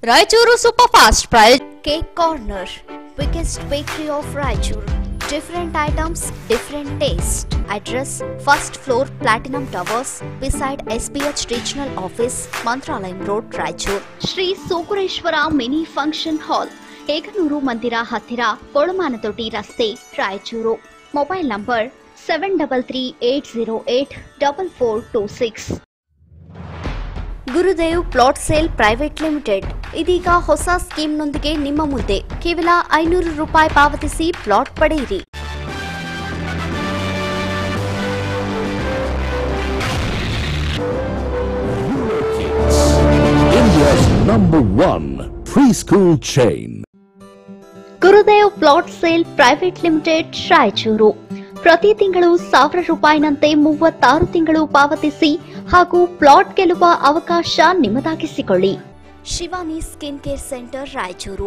Raichur super fast ಪ್ರೈಸ್ Cake Corner, biggest bakery of Raichur. Different items, different taste. Address first floor Platinum Towers beside SBH Regional Office, Mantralayam Road, Raichur. Shri Sokureshwara mini function hall Yeganur ಮಂದಿರ ಹತ್ತಿರ ಕೊಳಮಾನದೊಡ್ಡಿ ರಸ್ತೆ Raichur mobile number seven double three eight zero eight double four two six Gurudev plot sale private limited ಇದೀಗ ಹೊಸ ಸ್ಕೀಮ್ನೊಂದಿಗೆ ನಿಮ್ಮ ಮುಂದೆ ಕೇವಲ ಐನೂರು ರೂಪಾಯಿ ಪಾವತಿಸಿ ಪ್ಲಾಟ್ ಪಡೆಯಿರಿ India's number one preschool chain. Gurudev plot sale private limited Raichur ಪ್ರತಿ ತಿಂಗಳು ಸಾವಿರ ರೂಪಾಯಿನಂತೆ ಮೂವತ್ತಾರು ತಿಂಗಳು ಪಾವತಿಸಿ ಹಾಗೂ ಪ್ಲಾಟ್ ಗೆಲ್ಲುವ ಅವಕಾಶ ನಿಮ್ಮದಾಗಿಸಿಕೊಳ್ಳಿ Shivani skin care center Raichur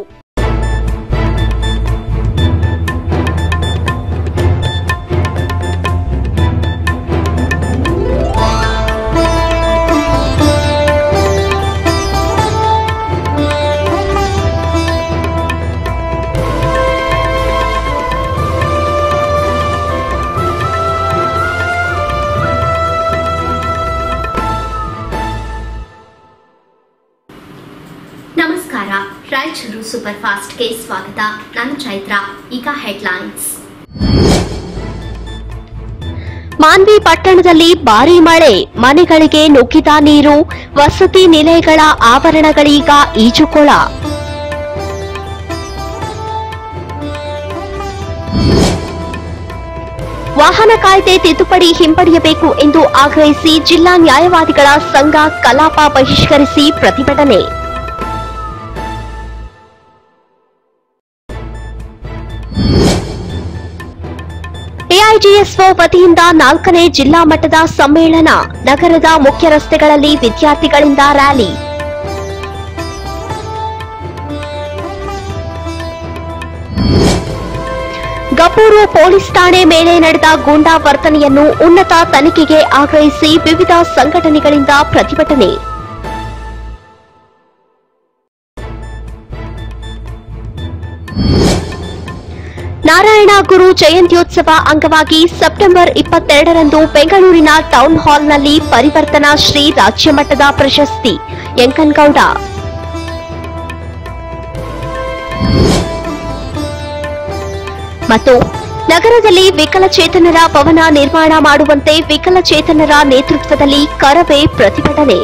ನಮಸ್ಕಾರ ರಾಯಚೂರು ಸೂಪರ್ ಫಾಸ್ಟ್ಗೆ ಸ್ವಾಗತ ನಾನು ಚೈತ್ರ ಈಗ ಹೆಡ್ಲೈನ್ಸ್ ಮಾನ್ವಿ ಪಟ್ಟಣದಲ್ಲಿ ಭಾರೀ ಮಳೆ ಮನೆಗಳಿಗೆ ನುಗ್ಗಿದ ನೀರು ವಸತಿ ನಿಲಯಗಳ ಆವರಣಗಳೀಗ ಈಜುಕೊಳ ವಾಹನ ಕಾಯ್ದೆ ತಿದ್ದುಪಡಿ ಹಿಂಪಡೆಯಬೇಕು ಎಂದು ಆಗ್ರಹಿಸಿ ಜಿಲ್ಲಾ ನ್ಯಾಯವಾದಿಗಳ ಸಂಘ ಕಲಾಪ ಬಹಿಷ್ಕರಿಸಿ ಪ್ರತಿಭಟನೆ ಎಐಜಿಎಸ್ಒ ವತಿಯಿಂದ ನಾಲ್ಕನೇ ಜಿಲ್ಲಾ ಮಟ್ಟದ ಸಮ್ಮೇಳನ ನಗರದ ಮುಖ್ಯ ರಸ್ತೆಗಳಲ್ಲಿ ವಿದ್ಯಾರ್ಥಿಗಳಿಂದ ರ್ಯಾಲಿ ಗಬ್ಬೂರು ಪೊಲೀಸ್ ಠಾಣೆ ಮೇಲೆ ನಡೆದ ಗೂಂಡಾ ವರ್ತನೆಯನ್ನು ಉನ್ನತ ತನಿಖೆಗೆ ಆಗ್ರಹಿಸಿ ವಿವಿಧ ಸಂಘಟನೆಗಳಿಂದ ಪ್ರತಿಭಟನೆ ನಾರಾಯಣ ಗುರು ಜಯಂತ್ಯೋತ್ಸವ ಅಂಗವಾಗಿ ಸೆಪ್ಟೆಂಬರ್ ಇಪ್ಪತ್ತೆರಡರಂದು ಬೆಂಗಳೂರಿನ ಟೌನ್ ಹಾಲ್ನಲ್ಲಿ ಪರಿವರ್ತನಾ ಶ್ರೀ ರಾಜ್ಯ ಮಟ್ಟದ ಪ್ರಶಸ್ತಿ ಯಂಕನ್ಗೌಡ ಮತ್ತು ನಗರದಲ್ಲಿ ವಿಕಲಚೇತನರ ಭವನ ನಿರ್ಮಾಣ ಮಾಡುವಂತೆ ವಿಕಲಚೇತನರ ನೇತೃತ್ವದಲ್ಲಿ ಕರವೇ ಪ್ರತಿಭಟನೆ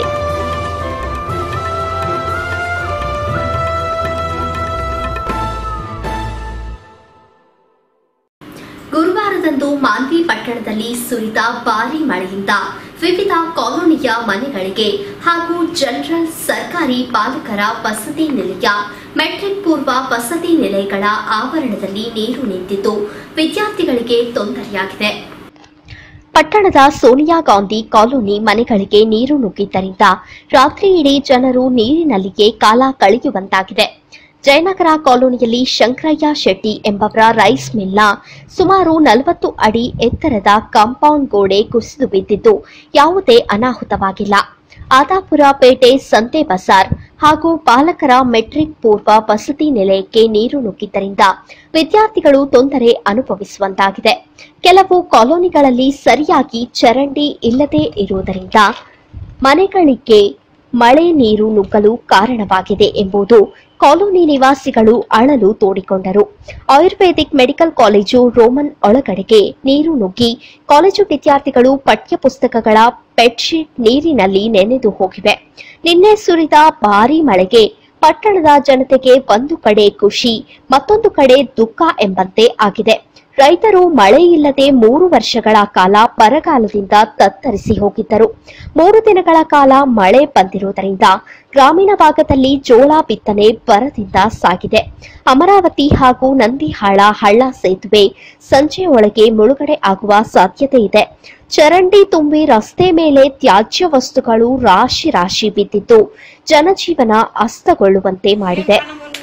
ಗುರುವಾರದಂದು ಮಾನ್ವಿ ಪಟ್ಟಣದಲ್ಲಿ ಸುರಿದ ಭಾರೀ ಮಳೆಯಿಂದ ವಿವಿಧ ಕಾಲೋನಿಯ ಮನೆಗಳಿಗೆ ಹಾಗೂ ಜನರಲ್ ಸರ್ಕಾರಿ ಬಾಲಕರ ವಸತಿ ನಿಲಯ ಮೆಟ್ರಿಕ್ ಪೂರ್ವ ವಸತಿ ನಿಲಯಗಳ ಆವರಣದಲ್ಲಿ ನೀರು ನಿಂತಿದ್ದು ವಿದ್ಯಾರ್ಥಿಗಳಿಗೆ ತೊಂದರೆಯಾಗಿದೆ ಪಟ್ಟಣದ ಸೋನಿಯಾ ಗಾಂಧಿ ಕಾಲೋನಿ ಮನೆಗಳಿಗೆ ನೀರು ನುಗ್ಗಿದ್ದರಿಂದ ರಾತ್ರಿಯಿಡೀ ಜನರು ನೀರಿನಲ್ಲಿಯೇ ಕಾಲ ಕಳೆಯುವಂತಾಗಿದೆ ಜಯನಗರ ಕಾಲೋನಿಯಲ್ಲಿ ಶಂಕರಯ್ಯ ಶೆಟ್ಟಿ ಎಂಬವರ ರೈಸ್ ಮಿಲ್ನ ಸುಮಾರು ನಲವತ್ತು ಅಡಿ ಎತ್ತರದ ಕಾಂಪೌಂಡ್ ಗೋಡೆ ಕುಸಿದು ಬಿದ್ದಿದ್ದು ಯಾವುದೇ ಅನಾಹುತವಾಗಿಲ್ಲ ಆದಾಪುರ ಪೇಟೆ ಸಂತೆ ಬಜಾರ್ ಹಾಗೂ ಬಾಲಕರ ಮೆಟ್ರಿಕ್ ಪೂರ್ವ ವಸತಿ ನಿಲಯಕ್ಕೆ ನೀರು ನುಗ್ಗಿದ್ದರಿಂದ ವಿದ್ಯಾರ್ಥಿಗಳು ತೊಂದರೆ ಅನುಭವಿಸುವಂತಾಗಿದೆ ಕೆಲವು ಕಾಲೋನಿಗಳಲ್ಲಿ ಸರಿಯಾಗಿ ಚರಂಡಿ ಇಲ್ಲದೇ ಇರುವುದರಿಂದ ಮನೆಗಳಿಗೆ ಮಳೆ ನೀರು ನುಗ್ಗಲು ಕಾರಣವಾಗಿದೆ ಎಂಬುದು ಕಾಲೋನಿ ನಿವಾಸಿಗಳು ಅಳಲು ತೋಡಿಕೊಂಡರು ಆಯುರ್ವೇದಿಕ್ ಮೆಡಿಕಲ್ ಕಾಲೇಜು ರೋಮನ್ ಒಳಗಡೆಗೆ ನೀರು ನುಗ್ಗಿ ಕಾಲೇಜು ವಿದ್ಯಾರ್ಥಿಗಳು ಪಠ್ಯ ಪುಸ್ತಕಗಳ ಬೆಡ್ಶೀಟ್ ನೀರಿನಲ್ಲಿ ನೆನೆದು ಹೋಗಿವೆ ನಿನ್ನೆ ಸುರಿದ ಭಾರೀ ಮಳೆಗೆ ಪಟ್ಟಣದ ಜನತೆಗೆ ಒಂದು ಕಡೆ ಖುಷಿ ಮತ್ತೊಂದು ಕಡೆ ದುಃಖ ಎಂಬಂತೆ ಆಗಿದೆ ರೈತರು ಮಳೆ ಇಲ್ಲದೆ ಮೂರು ವರ್ಷಗಳ ಕಾಲ ಬರಗಾಲದಿಂದ ತತ್ತರಿಸಿ ಹೋಗಿದ್ದರು ಮೂರು ದಿನಗಳ ಕಾಲ ಮಳೆ ಬಂದಿರುವುದರಿಂದ ಗ್ರಾಮೀಣ ಭಾಗದಲ್ಲಿ ಜೋಳ ಬಿತ್ತನೆ ಬರದಿಂದ ಸಾಗಿದೆ ಅಮರಾವತಿ ಹಾಗೂ ನಂದಿಹಾಳ ಹಳ್ಳ ಸೇತುವೆ ಸಂಜೆ ಒಳಗೆ ಮುಳುಗಡೆ ಆಗುವ ಸಾಧ್ಯತೆ ಇದೆ ಚರಂಡಿ ತುಂಬಿ ರಸ್ತೆ ಮೇಲೆ ತ್ಯಾಜ್ಯ ವಸ್ತುಗಳು ರಾಶಿ ರಾಶಿ ಬಿದ್ದಿದ್ದು ಜನಜೀವನ ಅಸ್ತಗೊಳ್ಳುವಂತೆ ಮಾಡಿದೆ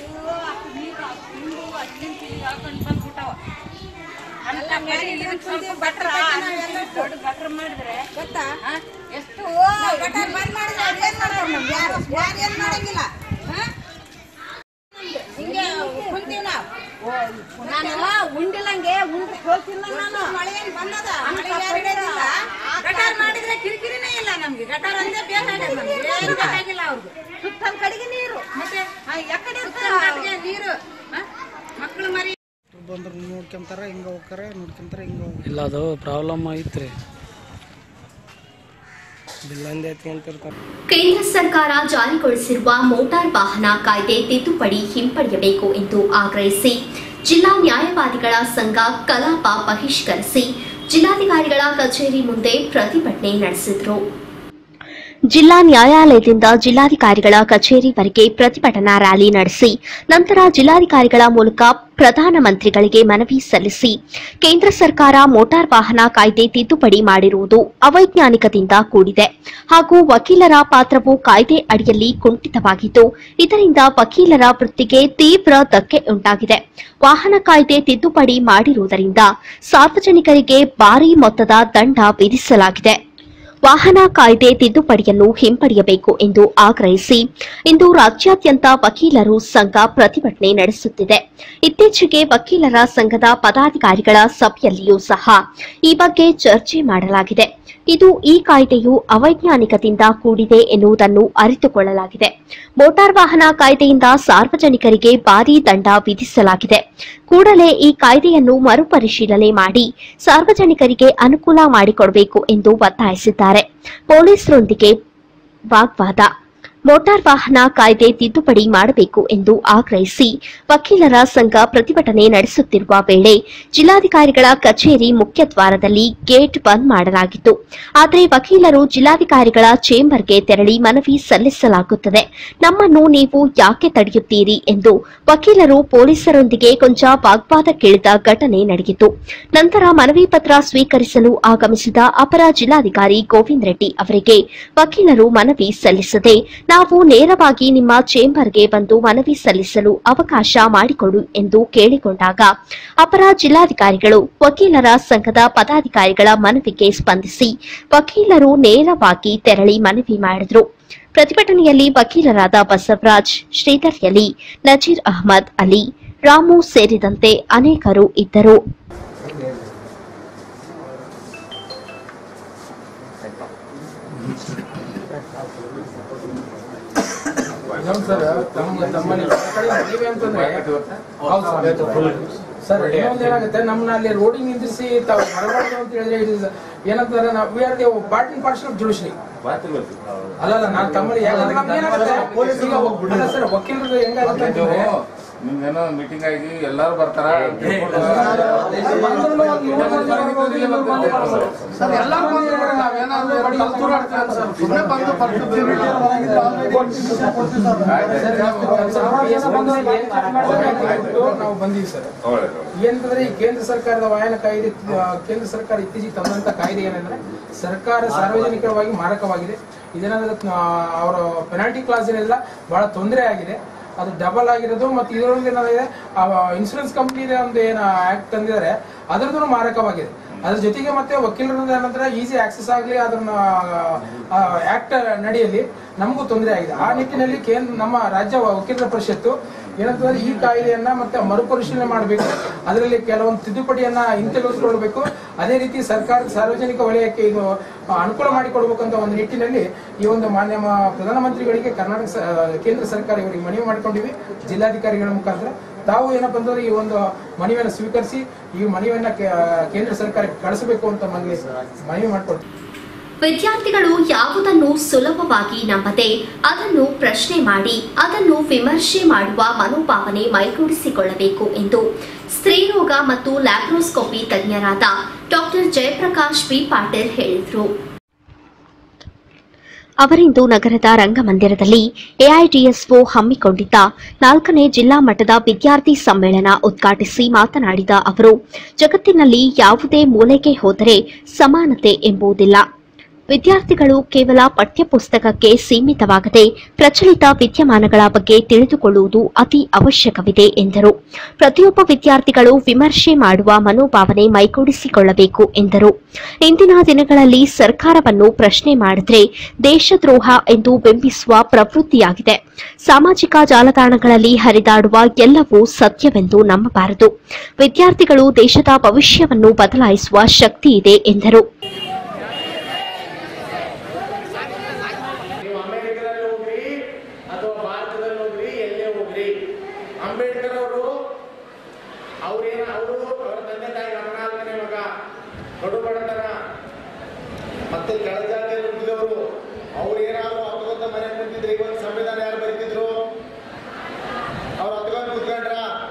ದೊಡ್ಡ ಗಟ್ರ ಮಾಡಿದ್ರೆ ಗೊತ್ತಾ ಆ, ಎಷ್ಟು ಗಟಾರ್ ಬಂದ್ ಮಾಡಿದ್ರೆ ಅವ್ರ್ ಏನ್ ಮಾಡ್ತಾರೆ ನಮ್ಗೆ? ಯಾರು ಯಾರು ಏನ್ ಮಾಡಂಗಿಲ್ಲ ಹಾ? ಸೋಲ್ತಿಲ್ಲ ನಾನು ಮಳೆ ಏನ್ ಬಂದದ ಮಳೆ ಯಾರ್ ಹಿಡಿಯೋದಿಲ್ಲ. ಗಟಾರ್ ಮಾಡಿದ್ರೆ ಕಿರಿಕಿರಿನೇ ಇಲ್ಲ ನಮ್ಗೆ ಗಟಾರ್ ಅಂದೇ ಬೇಕಾಗಲ್ಲ ನಮ್ಗೆ ಏನು ಬೇಕಾಗಿಲ್ಲ ಅವ್ರಿಗೆ ಸುತ್ತಲ ಕಡೆಗೆ ನೀರು ಮತ್ತೆ ಆ, ಎಕಡೆ ಇರ್ತದೆ ಕಡೆಗೆ ನೀರು ಆ? ಮಕ್ಕಳು ಮರಿ ಬಂದ್ರೆ ನೋಡ್ಕೊಂತಾರ ಹಿಂಗೆ ಹೋಗ್ತಾರೆ ನೋಡ್ಕೊಂತಾರ ಹಿಂಗೆ ಹೋಗ್ತಾರೆ ಇಲ್ಲ ಅದು ಪ್ರಾಬ್ಲಮ್ ಐತ್ರಿ ಬಿಲ್ ಒಂದೇ ಐತಿ ಅಂತಿರ್ತಾರೆ ಕೇಂದ್ರ ಸರ್ಕಾರ ಜಾರಿಗೊಳಿಸಿರುವ ಮೋಟಾರ್ ವಾಹನ ಕಾಯ್ದೆ ತಿದ್ದುಪಡಿ ಹಿಂಪಡೆಯಬೇಕು ಎಂದು ಆಗ್ರಹಿಸಿ ಜಿಲ್ಲಾ ನ್ಯಾಯವಾದಿಗಳ ಸಂಘ ಕಲಾಪ ಬಹಿಷ್ಕರಿಸಿ ಜಿಲ್ಲಾಧಿಕಾರಿಗಳ ಕಚೇರಿ ಮುಂದೆ ಪ್ರತಿಭಟನೆ ನಡೆಸಿದರು ಜಿಲ್ಲಾ ನ್ಯಾಯಾಲಯದಿಂದ ಜಿಲ್ಲಾಧಿಕಾರಿಗಳ ಕಚೇರಿವರೆಗೆ ಪ್ರತಿಭಟನಾ ರ್ಯಾಲಿ ನಡೆಸಿ ನಂತರ ಜಿಲ್ಲಾಧಿಕಾರಿಗಳ ಮೂಲಕ ಪ್ರಧಾನಮಂತ್ರಿಗಳಿಗೆ ಮನವಿ ಸಲ್ಲಿಸಿ ಕೇಂದ್ರ ಸರ್ಕಾರ ಮೋಟಾರ್ ವಾಹನ ಕಾಯ್ದೆ ತಿದ್ದುಪಡಿ ಮಾಡಿರುವುದು ಅವೈಜ್ಞಾನಿಕದಿಂದ ಕೂಡಿದೆ ಹಾಗೂ ವಕೀಲರ ಪಾತ್ರವು ಕಾಯ್ದೆ ಅಡಿಯಲ್ಲಿ ಕುಂಠಿತವಾಗಿದ್ದು ಇದರಿಂದ ವಕೀಲರ ವೃತ್ತಿಗೆ ತೀವ್ರ ಧಕ್ಕೆ ಉಂಟಾಗಿದೆ ವಾಹನ ಕಾಯ್ದೆ ತಿದ್ದುಪಡಿ ಮಾಡಿರುವುದರಿಂದ ಸಾರ್ವಜನಿಕರಿಗೆ ಭಾರೀ ಮೊತ್ತದ ದಂಡ ವಿಧಿಸಲಾಗಿದೆ ವಾಹನ ಕಾಯ್ದೆ ತಿದ್ದುಪಡಿಯನ್ನು ಹಿಂಪಡೆಯಬೇಕು ಎಂದು ಆಗ್ರಹಿಸಿ ಇಂದು ರಾಜ್ಯಾದ್ಯಂತ ವಕೀಲರು ಸಂಘ ಪ್ರತಿಭಟನೆ ನಡೆಸುತ್ತಿದೆ ಇತ್ತೀಚೆಗೆ ವಕೀಲರ ಸಂಘದ ಪದಾಧಿಕಾರಿಗಳ ಸಭೆಯಲ್ಲಿಯೂ ಸಹ ಈ ಬಗ್ಗೆ ಚರ್ಚೆ ಮಾಡಲಾಗಿದೆ ಇದು ಈ ಕಾಯ್ದೆಯು ಅವೈಜ್ಞಾನಿಕದಿಂದ ಕೂಡಿದೆ ಎನ್ನುವುದನ್ನು ಅರಿತುಕೊಳ್ಳಲಾಗಿದೆ ಮೋಟಾರ್ ವಾಹನ ಕಾಯ್ದೆಯಿಂದ ಸಾರ್ವಜನಿಕರಿಗೆ ಭಾರೀ ದಂಡ ವಿಧಿಸಲಾಗಿದೆ ಕೂಡಲೇ ಈ ಕಾಯ್ದೆಯನ್ನು ಮರುಪರಿಶೀಲನೆ ಮಾಡಿ ಸಾರ್ವಜನಿಕರಿಗೆ ಅನುಕೂಲ ಮಾಡಿಕೊಡಬೇಕು ಎಂದು ಒತ್ತಾಯಿಸಿದ್ದಾರೆ ಪೊಲೀಸರೊಂದಿಗೆ ವಾಗ್ವಾದ ಮೋಟಾರ್ ವಾಹನ ಕಾಯ್ದೆ ತಿದ್ದುಪಡಿ ಮಾಡಬೇಕು ಎಂದು ಆಗ್ರಹಿಸಿ ವಕೀಲರ ಸಂಘ ಪ್ರತಿಭಟನೆ ನಡೆಸುತ್ತಿರುವ ವೇಳೆ ಜಿಲ್ಲಾಧಿಕಾರಿಗಳ ಕಚೇರಿ ಮುಖ್ಯ ದ್ವಾರದಲ್ಲಿ ಗೇಟ್ ಬಂದ್ ಮಾಡಲಾಗಿತ್ತು ಆದರೆ ವಕೀಲರು ಜಿಲ್ಲಾಧಿಕಾರಿಗಳ ಚೇಂಬರ್ಗೆ ತೆರಳಿ ಮನವಿ ಸಲ್ಲಿಸಲಾಗುತ್ತದೆ ನಮ್ಮನ್ನು ನೀವು ಯಾಕೆ ತಡೆಯುತ್ತೀರಿ ಎಂದು ವಕೀಲರು ಪೊಲೀಸರೊಂದಿಗೆ ಕೊಂಚ ವಾಗ್ವಾದಕ್ಕಿಳಿದ ಘಟನೆ ನಡೆಯಿತು ನಂತರ ಮನವಿ ಪತ್ರ ಸ್ವೀಕರಿಸಲು ಆಗಮಿಸಿದ ಅಪರ ಜಿಲ್ಲಾಧಿಕಾರಿ ಗೋವಿಂದ್ ರೆಡ್ಡಿ ಅವರಿಗೆ ವಕೀಲರು ಮನವಿ ಸಲ್ಲಿಸದೆ ನಾವು ನೇರವಾಗಿ ನಿಮ್ಮ ಚೇಂಬರ್ಗೆ ಬಂದು ಮನವಿ ಸಲ್ಲಿಸಲು ಅವಕಾಶ ಮಾಡಿಕೊಡು ಎಂದು ಕೇಳಿಕೊಂಡಾಗ ಅಪರ ಜಿಲ್ಲಾಧಿಕಾರಿಗಳು ವಕೀಲರ ಸಂಘದ ಪದಾಧಿಕಾರಿಗಳ ಮನವಿಗೆ ಸ್ಪಂದಿಸಿ ವಕೀಲರು ನೇರವಾಗಿ ತೆರಳಿ ಮನವಿ ಮಾಡಿದರು ಪ್ರತಿಭಟನೆಯಲ್ಲಿ ವಕೀಲರಾದ ಬಸವರಾಜ್ ಶ್ರೀಧರ್ ಯಲಿ ನಜೀರ್ ಅಹಮದ್ ಅಲಿ ರಾಮು ಸೇರಿದಂತೆ ಅನೇಕರು ಇದ್ದರು ಸರ್ ತಮ್ಮ ತಮ್ಮಲ್ಲಿ ಕಡೆ ಮದುವೆ ಅಂತಂದ್ರೆ ಹೌದು ಸರ್. ಸರ್ ಇನ್ನೊಂದು ಏನಾಗುತ್ತೆ ನಮ್ಮನ್ನ ಅಲ್ಲಿ ರೋಡಿಗೆ ನಿಂದಿಸಿ ತಾವು ಬರಬಾರ್ದು ಅಂತ ಹೇಳಿದ್ರೆ ಇದು ಏನಂತಾರೆ ನಾವು we are the parting portion judiciary ಅಲ್ಲ ಅಲ್ಲ ನಾನು ತಮ್ಮಲ್ಲಿ ಯಾಕಂದ್ರೆ ನಮ್ಗೆ ಏನಾಗುತ್ತೆ ಈಗ ಒಬ್ಬ- ಅಲ್ಲ ಸರ್ ವಕೀಲರು ಹೆಂಗಾಗುತ್ತೆ ಅಂತಂದ್ರೆ ನಿಮ್ಗೇನೋ ಮೀಟಿಂಗ್ ಆಗಿ ಎಲ್ಲಾರು ಬರ್ತಾರ ಬಂದ್ರೂ ಒಂದು ನೂರು ಮಂದಿ ಬರ್ಬೋದು, ಇನ್ನೂರು ಮಂದಿ ಬರ್ಬೋದು. ಸರ್ ಎಲ್ಲರೂ ಬಂದ್ರೆ ನಾವೇನಾದ್ರು ಎರಡು ಕಲ್ಲು ತೂರಾಡ್ತೀವಿ ಸರ್ ಸುಮ್ಮನೆ ಬಂದು ನಾವು ಬಂದೀವಿ ಸರ್ ಏನಂತಂದ್ರೆ ಈ ಕೇಂದ್ರ ಸರ್ಕಾರದ ವಾಹನ ಕಾಯ್ದೆ ಆ, ಕೇಂದ್ರ ಸರ್ಕಾರ ಇತ್ತೀಚೆಗೆ ತಂದಂತ ಕಾಯ್ದೆ ಏನಂದ್ರೆ ಸರ್ಕಾರ ಸಾರ್ವಜನಿಕವಾಗಿ ಮಾರಕವಾಗಿದೆ ಇದೇನಾದ್ರೆ ಆ, ಅವರ ಪೆನಾಲ್ಟಿ ಕ್ಲಾಸ್ ಏನೆಲ್ಲ ಬಹಳ ತೊಂದರೆ ಆಗಿದೆ ಅದು ಡಬಲ್ ಆಗಿರೋದು ಮತ್ತೆ ಇದರೊಳಗೆ ಏನಾಗಿದೆ ಇನ್ಸೂರೆನ್ಸ್ ಕಂಪ್ನಿ ಒಂದು ಏನು ಆಕ್ಟ್ ತಂದಿದ್ದಾರೆ ಅದರದ್ದು ಮಾರಕವಾಗಿದೆ ಅದ್ರ ಜೊತೆಗೆ ಮತ್ತೆ ವಕೀಲರಿಂದ ಏನಂದ್ರೆ ಈಸಿ ಆಕ್ಸೆಸ್ ಆಗಲಿ ಅದನ್ನ ಆಕ್ಟ್ ನಡೆಯಲಿ ನಮಗೂ ತೊಂದರೆ ಆಗಿದೆ ಆ ನಿಟ್ಟಿನಲ್ಲಿ ಕೇಂದ್ರ ನಮ್ಮ ರಾಜ್ಯ ವಕೀಲರ ಪರಿಷತ್ತು ಏನಂತಂದ್ರೆ ಈ ಕಾಯ್ದೆಯನ್ನ ಮತ್ತೆ ಮರುಪರಿಶೀಲನೆ ಮಾಡಬೇಕು ಅದರಲ್ಲಿ ಕೆಲವೊಂದು ತಿದ್ದುಪಡಿಯನ್ನ ಹಿಂತೆಗೆದುಕೊಳ್ಬೇಕು ಅದೇ ರೀತಿ ಸರ್ಕಾರ ಸಾರ್ವಜನಿಕ ವಲಯಕ್ಕೆ ಇದು ಆ, ಅನುಕೂಲ ಮಾಡಿಕೊಡ್ಬೇಕು ಅಂತ ಒಂದು ನಿಟ್ಟಿನಲ್ಲಿ ಈ ಒಂದು ಮಾನ್ಯ ಮ- ಪ್ರಧಾನಮಂತ್ರಿಗಳಿಗೆ ಕರ್ನಾಟಕ ಸ- ಕೇಂದ್ರ ಸರ್ಕಾರ ಇವರಿಗೆ ಮನವಿ ಮಾಡ್ಕೊಂಡಿವಿ ಜಿಲ್ಲಾಧಿಕಾರಿಗಳ ಮುಖಾಂತರ ತಾವು ಏನಪ್ಪ ಅಂತಂದ್ರೆ ಈ ಒಂದು ಮನವಿಯನ್ನು ಸ್ವೀಕರಿಸಿ ಈ ಮನವಿಯನ್ನ ಕೇ- ಕೇಂದ್ರ ಸರ್ಕಾರಕ್ಕೆ ಕಳಿಸಬೇಕು ಅಂತ ಮನವಿ ಮನವಿ ಮಾಡ್ಕೊಳ್ತೀವಿ ವಿದ್ಯಾರ್ಥಿಗಳು ಯಾವುದನ್ನು ಸುಲಭವಾಗಿ ನಂಬದೆ ಅದನ್ನು ಪ್ರಶ್ನೆ ಮಾಡಿ ಅದನ್ನು ವಿಮರ್ಶೆ ಮಾಡುವ ಮನೋಭಾವನೆ ಮೈಗೂಡಿಸಿಕೊಳ್ಳಬೇಕು ಎಂದು ಸ್ತ್ರೀರೋಗ ಮತ್ತು ಲ್ಯಾಪ್ರೋಸ್ಕೋಪಿ ತಜ್ಞರಾದ ಡಾಕ್ಟರ್ ಜಯಪ್ರಕಾಶ್ ಬಿ ಪಾಟೀಲ್ ಹೇಳಿದರು ಅವರಿಂದು ನಗರದ ರಂಗಮಂದಿರದಲ್ಲಿ ಎಐಡಿಎಸ್ಒ ಹಮ್ಮಿಕೊಂಡಿದ್ದ ನಾಲ್ಕನೇ ಜಿಲ್ಲಾ ಮಟ್ಟದ ವಿದ್ಯಾರ್ಥಿ ಸಮ್ಮೇಳನ ಉದ್ಘಾಟಿಸಿ ಮಾತನಾಡಿದ ಅವರು ಜಗತ್ತಿನಲ್ಲಿ ಯಾವುದೇ ಮೂಲೆಗೆ ಹೋದರೆ ಸಮಾನತೆ ಎಂಬುದಿಲ್ಲ ವಿದ್ಯಾರ್ಥಿಗಳು ಕೇವಲ ಪಠ್ಯಪುಸ್ತಕಕ್ಕೆ ಸೀಮಿತವಾಗದೆ ಪ್ರಚಲಿತ ವಿದ್ಯಮಾನಗಳ ಬಗ್ಗೆ ತಿಳಿದುಕೊಳ್ಳುವುದು ಅತಿ ಅವಶ್ಯಕವಿದೆ ಎಂದರು ಪ್ರತಿಯೊಬ್ಬ ವಿದ್ಯಾರ್ಥಿಗಳು ವಿಮರ್ಶೆ ಮಾಡುವ ಮನೋಭಾವನೆ ಮೈಗೂಡಿಸಿಕೊಳ್ಳಬೇಕು ಎಂದರು ಇಂದಿನ ದಿನಗಳಲ್ಲಿ ಸರ್ಕಾರವನ್ನು ಪ್ರಶ್ನೆ ಮಾಡಿದ್ರೆ ದೇಶದ್ರೋಹ ಎಂದು ಬಿಂಬಿಸುವ ಪ್ರವೃತ್ತಿಯಾಗಿದೆ ಸಾಮಾಜಿಕ ಜಾಲತಾಣಗಳಲ್ಲಿ ಹರಿದಾಡುವ ಎಲ್ಲವೂ ಸತ್ಯವೆಂದು ನಂಬಬಾರದು ವಿದ್ಯಾರ್ಥಿಗಳು ದೇಶದ ಭವಿಷ್ಯವನ್ನು ಬದಲಾಯಿಸುವ ಶಕ್ತಿ ಇದೆ ಎಂದರು ನೀವು ಅಮೆರಿಕದಲ್ಲಿ ಹೋಗ್ರಿ ಅಥವಾ ಭಾರತದಲ್ಲಿ ಹೋಗ್ರಿ ಎಲ್ಲೇ ಹೋಗ್ರಿ ಅಂಬೇಡ್ಕರ್ ಅವರು ಅವ್ರೇನ ಅವರು ಅವರ ತಂದೆ ತಾಯಿ ಗಮನಾಲ್ಕನೇ ಮಗ ಕಡು ಬಡತನ ಮತ್ತೆ ಕೆಳಜಾತಿಯಲ್ಲಿ ಹುಟ್ಟಿದವರು ಅವ್ರು ಏನಾದ್ರು ಹತ್ತೊಂದ ಮನೆ ಕುಂತಿದ್ರೆ ಇವತ್ತು ಸಂವಿಧಾನ ಯಾರು ಬರೀತಿದ್ರು ಅವ್ರು ಹತ್ಕೊಂಡು ಕೂತ್ಕೊಂಡ್ರ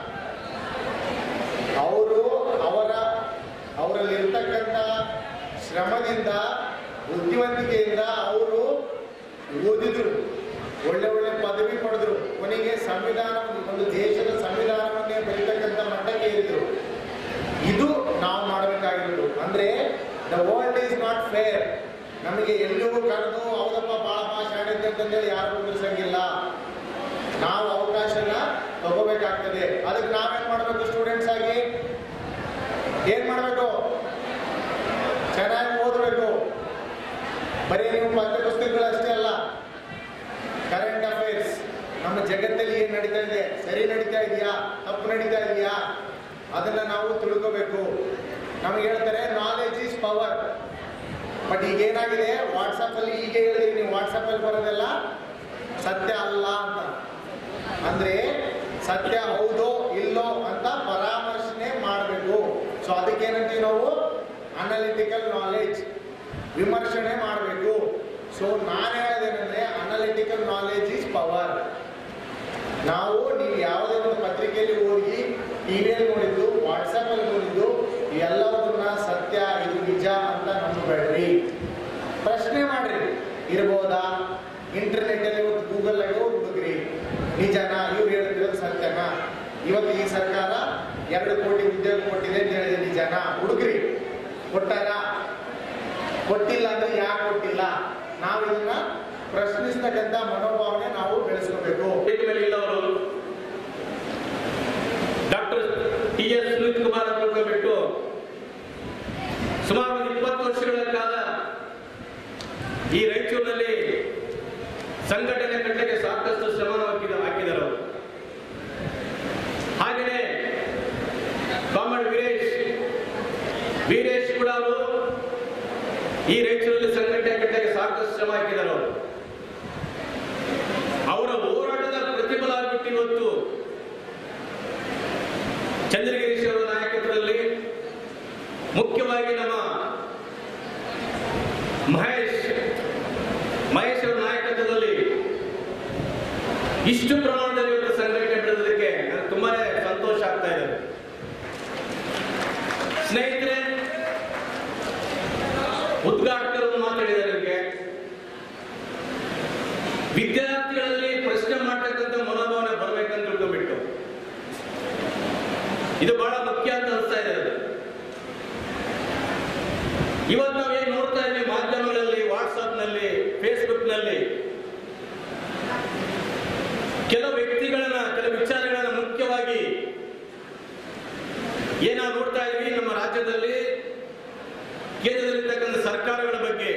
ಅವರು ಅವರ ಅವರಲ್ಲಿ ಇರ್ತಕ್ಕಂಥ ಶ್ರಮದಿಂದ ಬುದ್ಧಿವಂತಿಕೆಯಿಂದ ಅವರು ಓದಿದ್ರು ಒಳ್ಳೆ ಒಳ್ಳೆ ಪದವಿ ಪಡೆದ್ರು ಕೊನೆಗೆ ಸಂವಿಧಾನ ಒಂದು ದೇಶದ ಸಂವಿಧಾನವನ್ನೇ ಬರೀತಕ್ಕಂಥ ಮಟ್ಟಕ್ಕೆ ಏರಿದ್ರು ಇದು ನಾವು ಮಾಡಬೇಕಾಗಿರೋದು ಅಂದ್ರೆ the world is not fair ನಮಗೆ ಎಲ್ಲಿಗೂ ಕರೆದು ಹೌದಪ್ಪ ಭಾಳ ಭಾಷೆ ಆಡಿದ್ದೆ ಅಂತಂದೇಳಿ ಯಾರು ಕುಂದಿರ್ಸಂಗಿಲ್ಲ ನಾವು ಅವಕಾಶನ ತಗೋಬೇಕಾಗ್ತದೆ ಅದಕ್ಕೆ ನಾವೇನ್ ಮಾಡಬೇಕು ಸ್ಟೂಡೆಂಟ್ಸ್ ಆಗಿ ಏನ್ ಮಾಡಬೇಕು ಚೆನ್ನಾಗಿ ಓದಬೇಕು ಬರೀ ನೀವು ಪಠ್ಯಪುಸ್ತಕಗಳು ಅಷ್ಟೇ ಅಲ್ಲ ಕರೆಂಟ್ ಅಫೇರ್ಸ್ ನಮ್ಮ ಜಗತ್ತಲ್ಲಿ ಏನ್ ನಡೀತಾ ಇದೆ ಸರಿ ನಡೀತಾ ಇದೆಯಾ ತಪ್ಪು ನಡೀತಾ ಇದೆಯಾ ಅದನ್ನ ನಾವು ತಿಳ್ಕೋಬೇಕು ನಮಗೆ ಹೇಳ್ತಾರೆ ನಾಲೆಜ್ ಈಸ್ ಪವರ್ ಬಟ್ ಈಗ ಏನಾಗಿದೆ ವಾಟ್ಸಪ್ ಅಲ್ಲಿ ಈಗ ಹೇಳಿದ್ರಿ ನೀವು ವಾಟ್ಸಪ್ ಅಲ್ಲಿ ಬರೋದೆಲ್ಲ ಸತ್ಯ ಅಲ್ಲ ಅಂತ ಅಂದ್ರೆ ಸತ್ಯ ಹೌದೋ ಇಲ್ಲೋ ಅಂತ ಪರಾಮರ್ಶನೆ ಮಾಡಬೇಕು ಸೊ ಅದಕ್ಕೇನಂತೀವಿ ನಾವು ಅನಾಲಿಟಿಕಲ್ ನಾಲೆಜ್ ವಿಮರ್ಶನೆ ಮಾಡಬೇಕು ಸೊ ನಾನು ಹೇಳೋದೇನೆಂದ್ರೆ ಅನಾಲಿಟಿಕಲ್ ನಾಲೆಜ್ ಈಸ್ ಪವರ್ ನಾವು ನೀವು ಯಾವುದೇ ಒಂದು ಪತ್ರಿಕೆಯಲ್ಲಿ ಓದಿ ಟಿವಿಯಲ್ಲಿ ನೋಡಿದ್ದು ವಾಟ್ಸಪ್ ಅಲ್ಲಿ ನೋಡಿದ್ದು ಎಲ್ಲವನ್ನ ಸತ್ಯ ಇದು ನಿಜ ಅಂತ ನಂಬಬೇಡ್ರಿ ಪ್ರಶ್ನೆ ಮಾಡ್ರಿ ಇರ್ಬೋದಾ ಇಂಟರ್ನೆಟ್ ಅಲ್ಲಿ ಇವತ್ತು ಗೂಗಲ್ ಆಗಿ ಹುಡುಗ್ರಿ ನಿಜನಾ ಇವ್ರು ಹೇಳ್ತಿರೋದು ಸತ್ಯನಾ ಇವತ್ತು ಈ ಸರ್ಕಾರ ಎರಡು ಕೋಟಿ ಉದ್ಯೋಗ ಕೊಟ್ಟಿದೆ ಅಂತ ಹೇಳಿದೆ ನಿಜನಾ ಹುಡುಗ್ರಿ ಕೊಟ್ಟಾರ ಕೊಟ್ಟಿಲ್ಲ ಅಂದ್ರೆ ಯಾಕೆ ಕೊಟ್ಟಿಲ್ಲ ನಾವು ಇದನ್ನ ಪ್ರಶ್ನಿಸ್ತಕ್ಕಂಥ ಮನೋಭಾವನೆ ನಾವು ಬೆಳೆಸ್ಕೋಬೇಕು ಮೇಲೆ ಇಲ್ಲವರು doctor T S Suneeth Kumar ಅವರನ್ನು ಬಿಟ್ಟು ಸುಮಾರು ಒಂದು ಇಪ್ಪತ್ತು ವರ್ಷಗಳ ಕಾಲ ಈ ರಾಯಚೂರಿನಲ್ಲಿ ಸಂಘಟನೆ ಕಟ್ಟಕ್ಕೆ ಸಾಕಷ್ಟು ಶ್ರಮ ಹಾಕಿದ ಹಾಕಿದರು ಅವರು. ಹಾಗೆಯೇ ಕಾಮಡ್ ವೀರೇಶ್ ವೀರೇಶ್ ಕೂಡ ಅವರು ಈ ರಾಯಚೂರಲ್ಲಿ ಸಂಘಟನೆ ಕಟ್ಟಕ್ಕೆ ಸಾಕಷ್ಟು ಶ್ರಮ ಹಾಕಿದರು ಅವರು. ಅವರ ಹೋರಾಟದ ಪ್ರತಿಫಲ ಆಗ್ಬಿಟ್ಟು ಇವತ್ತು ಚಂದ್ರಗಿರೀಶ್ ಅವರ ನಾಯಕತ್ವದಲ್ಲಿ ಮುಖ್ಯವಾಗಿ ನಮ್ಮ ಮಹೇಶ್ ಮಹೇಶ್ ಅವರ ನಾಯಕತ್ವದಲ್ಲಿ ಇಷ್ಟು ಪ್ರಮಾಣದಲ್ಲಿ ಇವತ್ತು ಸಂಘಟನೆ ಬೆಳೆದದಕ್ಕೆ ನನಗೆ ತುಂಬಾನೇ ಸಂತೋಷ ಆಗ್ತಾ ಇದೆ ಸ್ನೇಹಿತರೆ ಉದ್ಘಾಟಕರು ಮಾತಾಡಿದ್ದಾರೆ ನಿಮಗೆ ವಿದ್ಯಾರ್ಥಿಗಳಲ್ಲಿ ಪ್ರಶ್ನೆ ಮಾಡ್ತಕ್ಕಂಥ ಮನೋಭಾವನೆ ಬರ್ಬೇಕಂತ ತಿಳ್ಕೊಂಡ್ಬಿಟ್ಟು ಇದು ಬಹಳ ಮುಖ್ಯ ಅಂತ ಅನಿಸ್ತಾ ಇದೆ ಅದು. ಇವತ್ತು ನಾವೇನ್ ನೋಡ್ತಾ ಇದ್ದೀವಿ ಮಾಧ್ಯಮಗಳಲ್ಲಿ ವಾಟ್ಸ್ಆಪ್ನಲ್ಲಿ ಫೇಸ್ಬುಕ್ನಲ್ಲಿ ಕೆಲವು ವ್ಯಕ್ತಿಗಳನ್ನ ಕೆಲವು ವಿಚಾರಗಳನ್ನ ಮುಖ್ಯವಾಗಿ ಏನ ನೋಡ್ತಾ ಇದೀವಿ ನಮ್ಮ ರಾಜ್ಯದಲ್ಲಿ ಕೇಂದ್ರದಲ್ಲಿರ್ತಕ್ಕಂಥ ಸರ್ಕಾರಗಳ ಬಗ್ಗೆ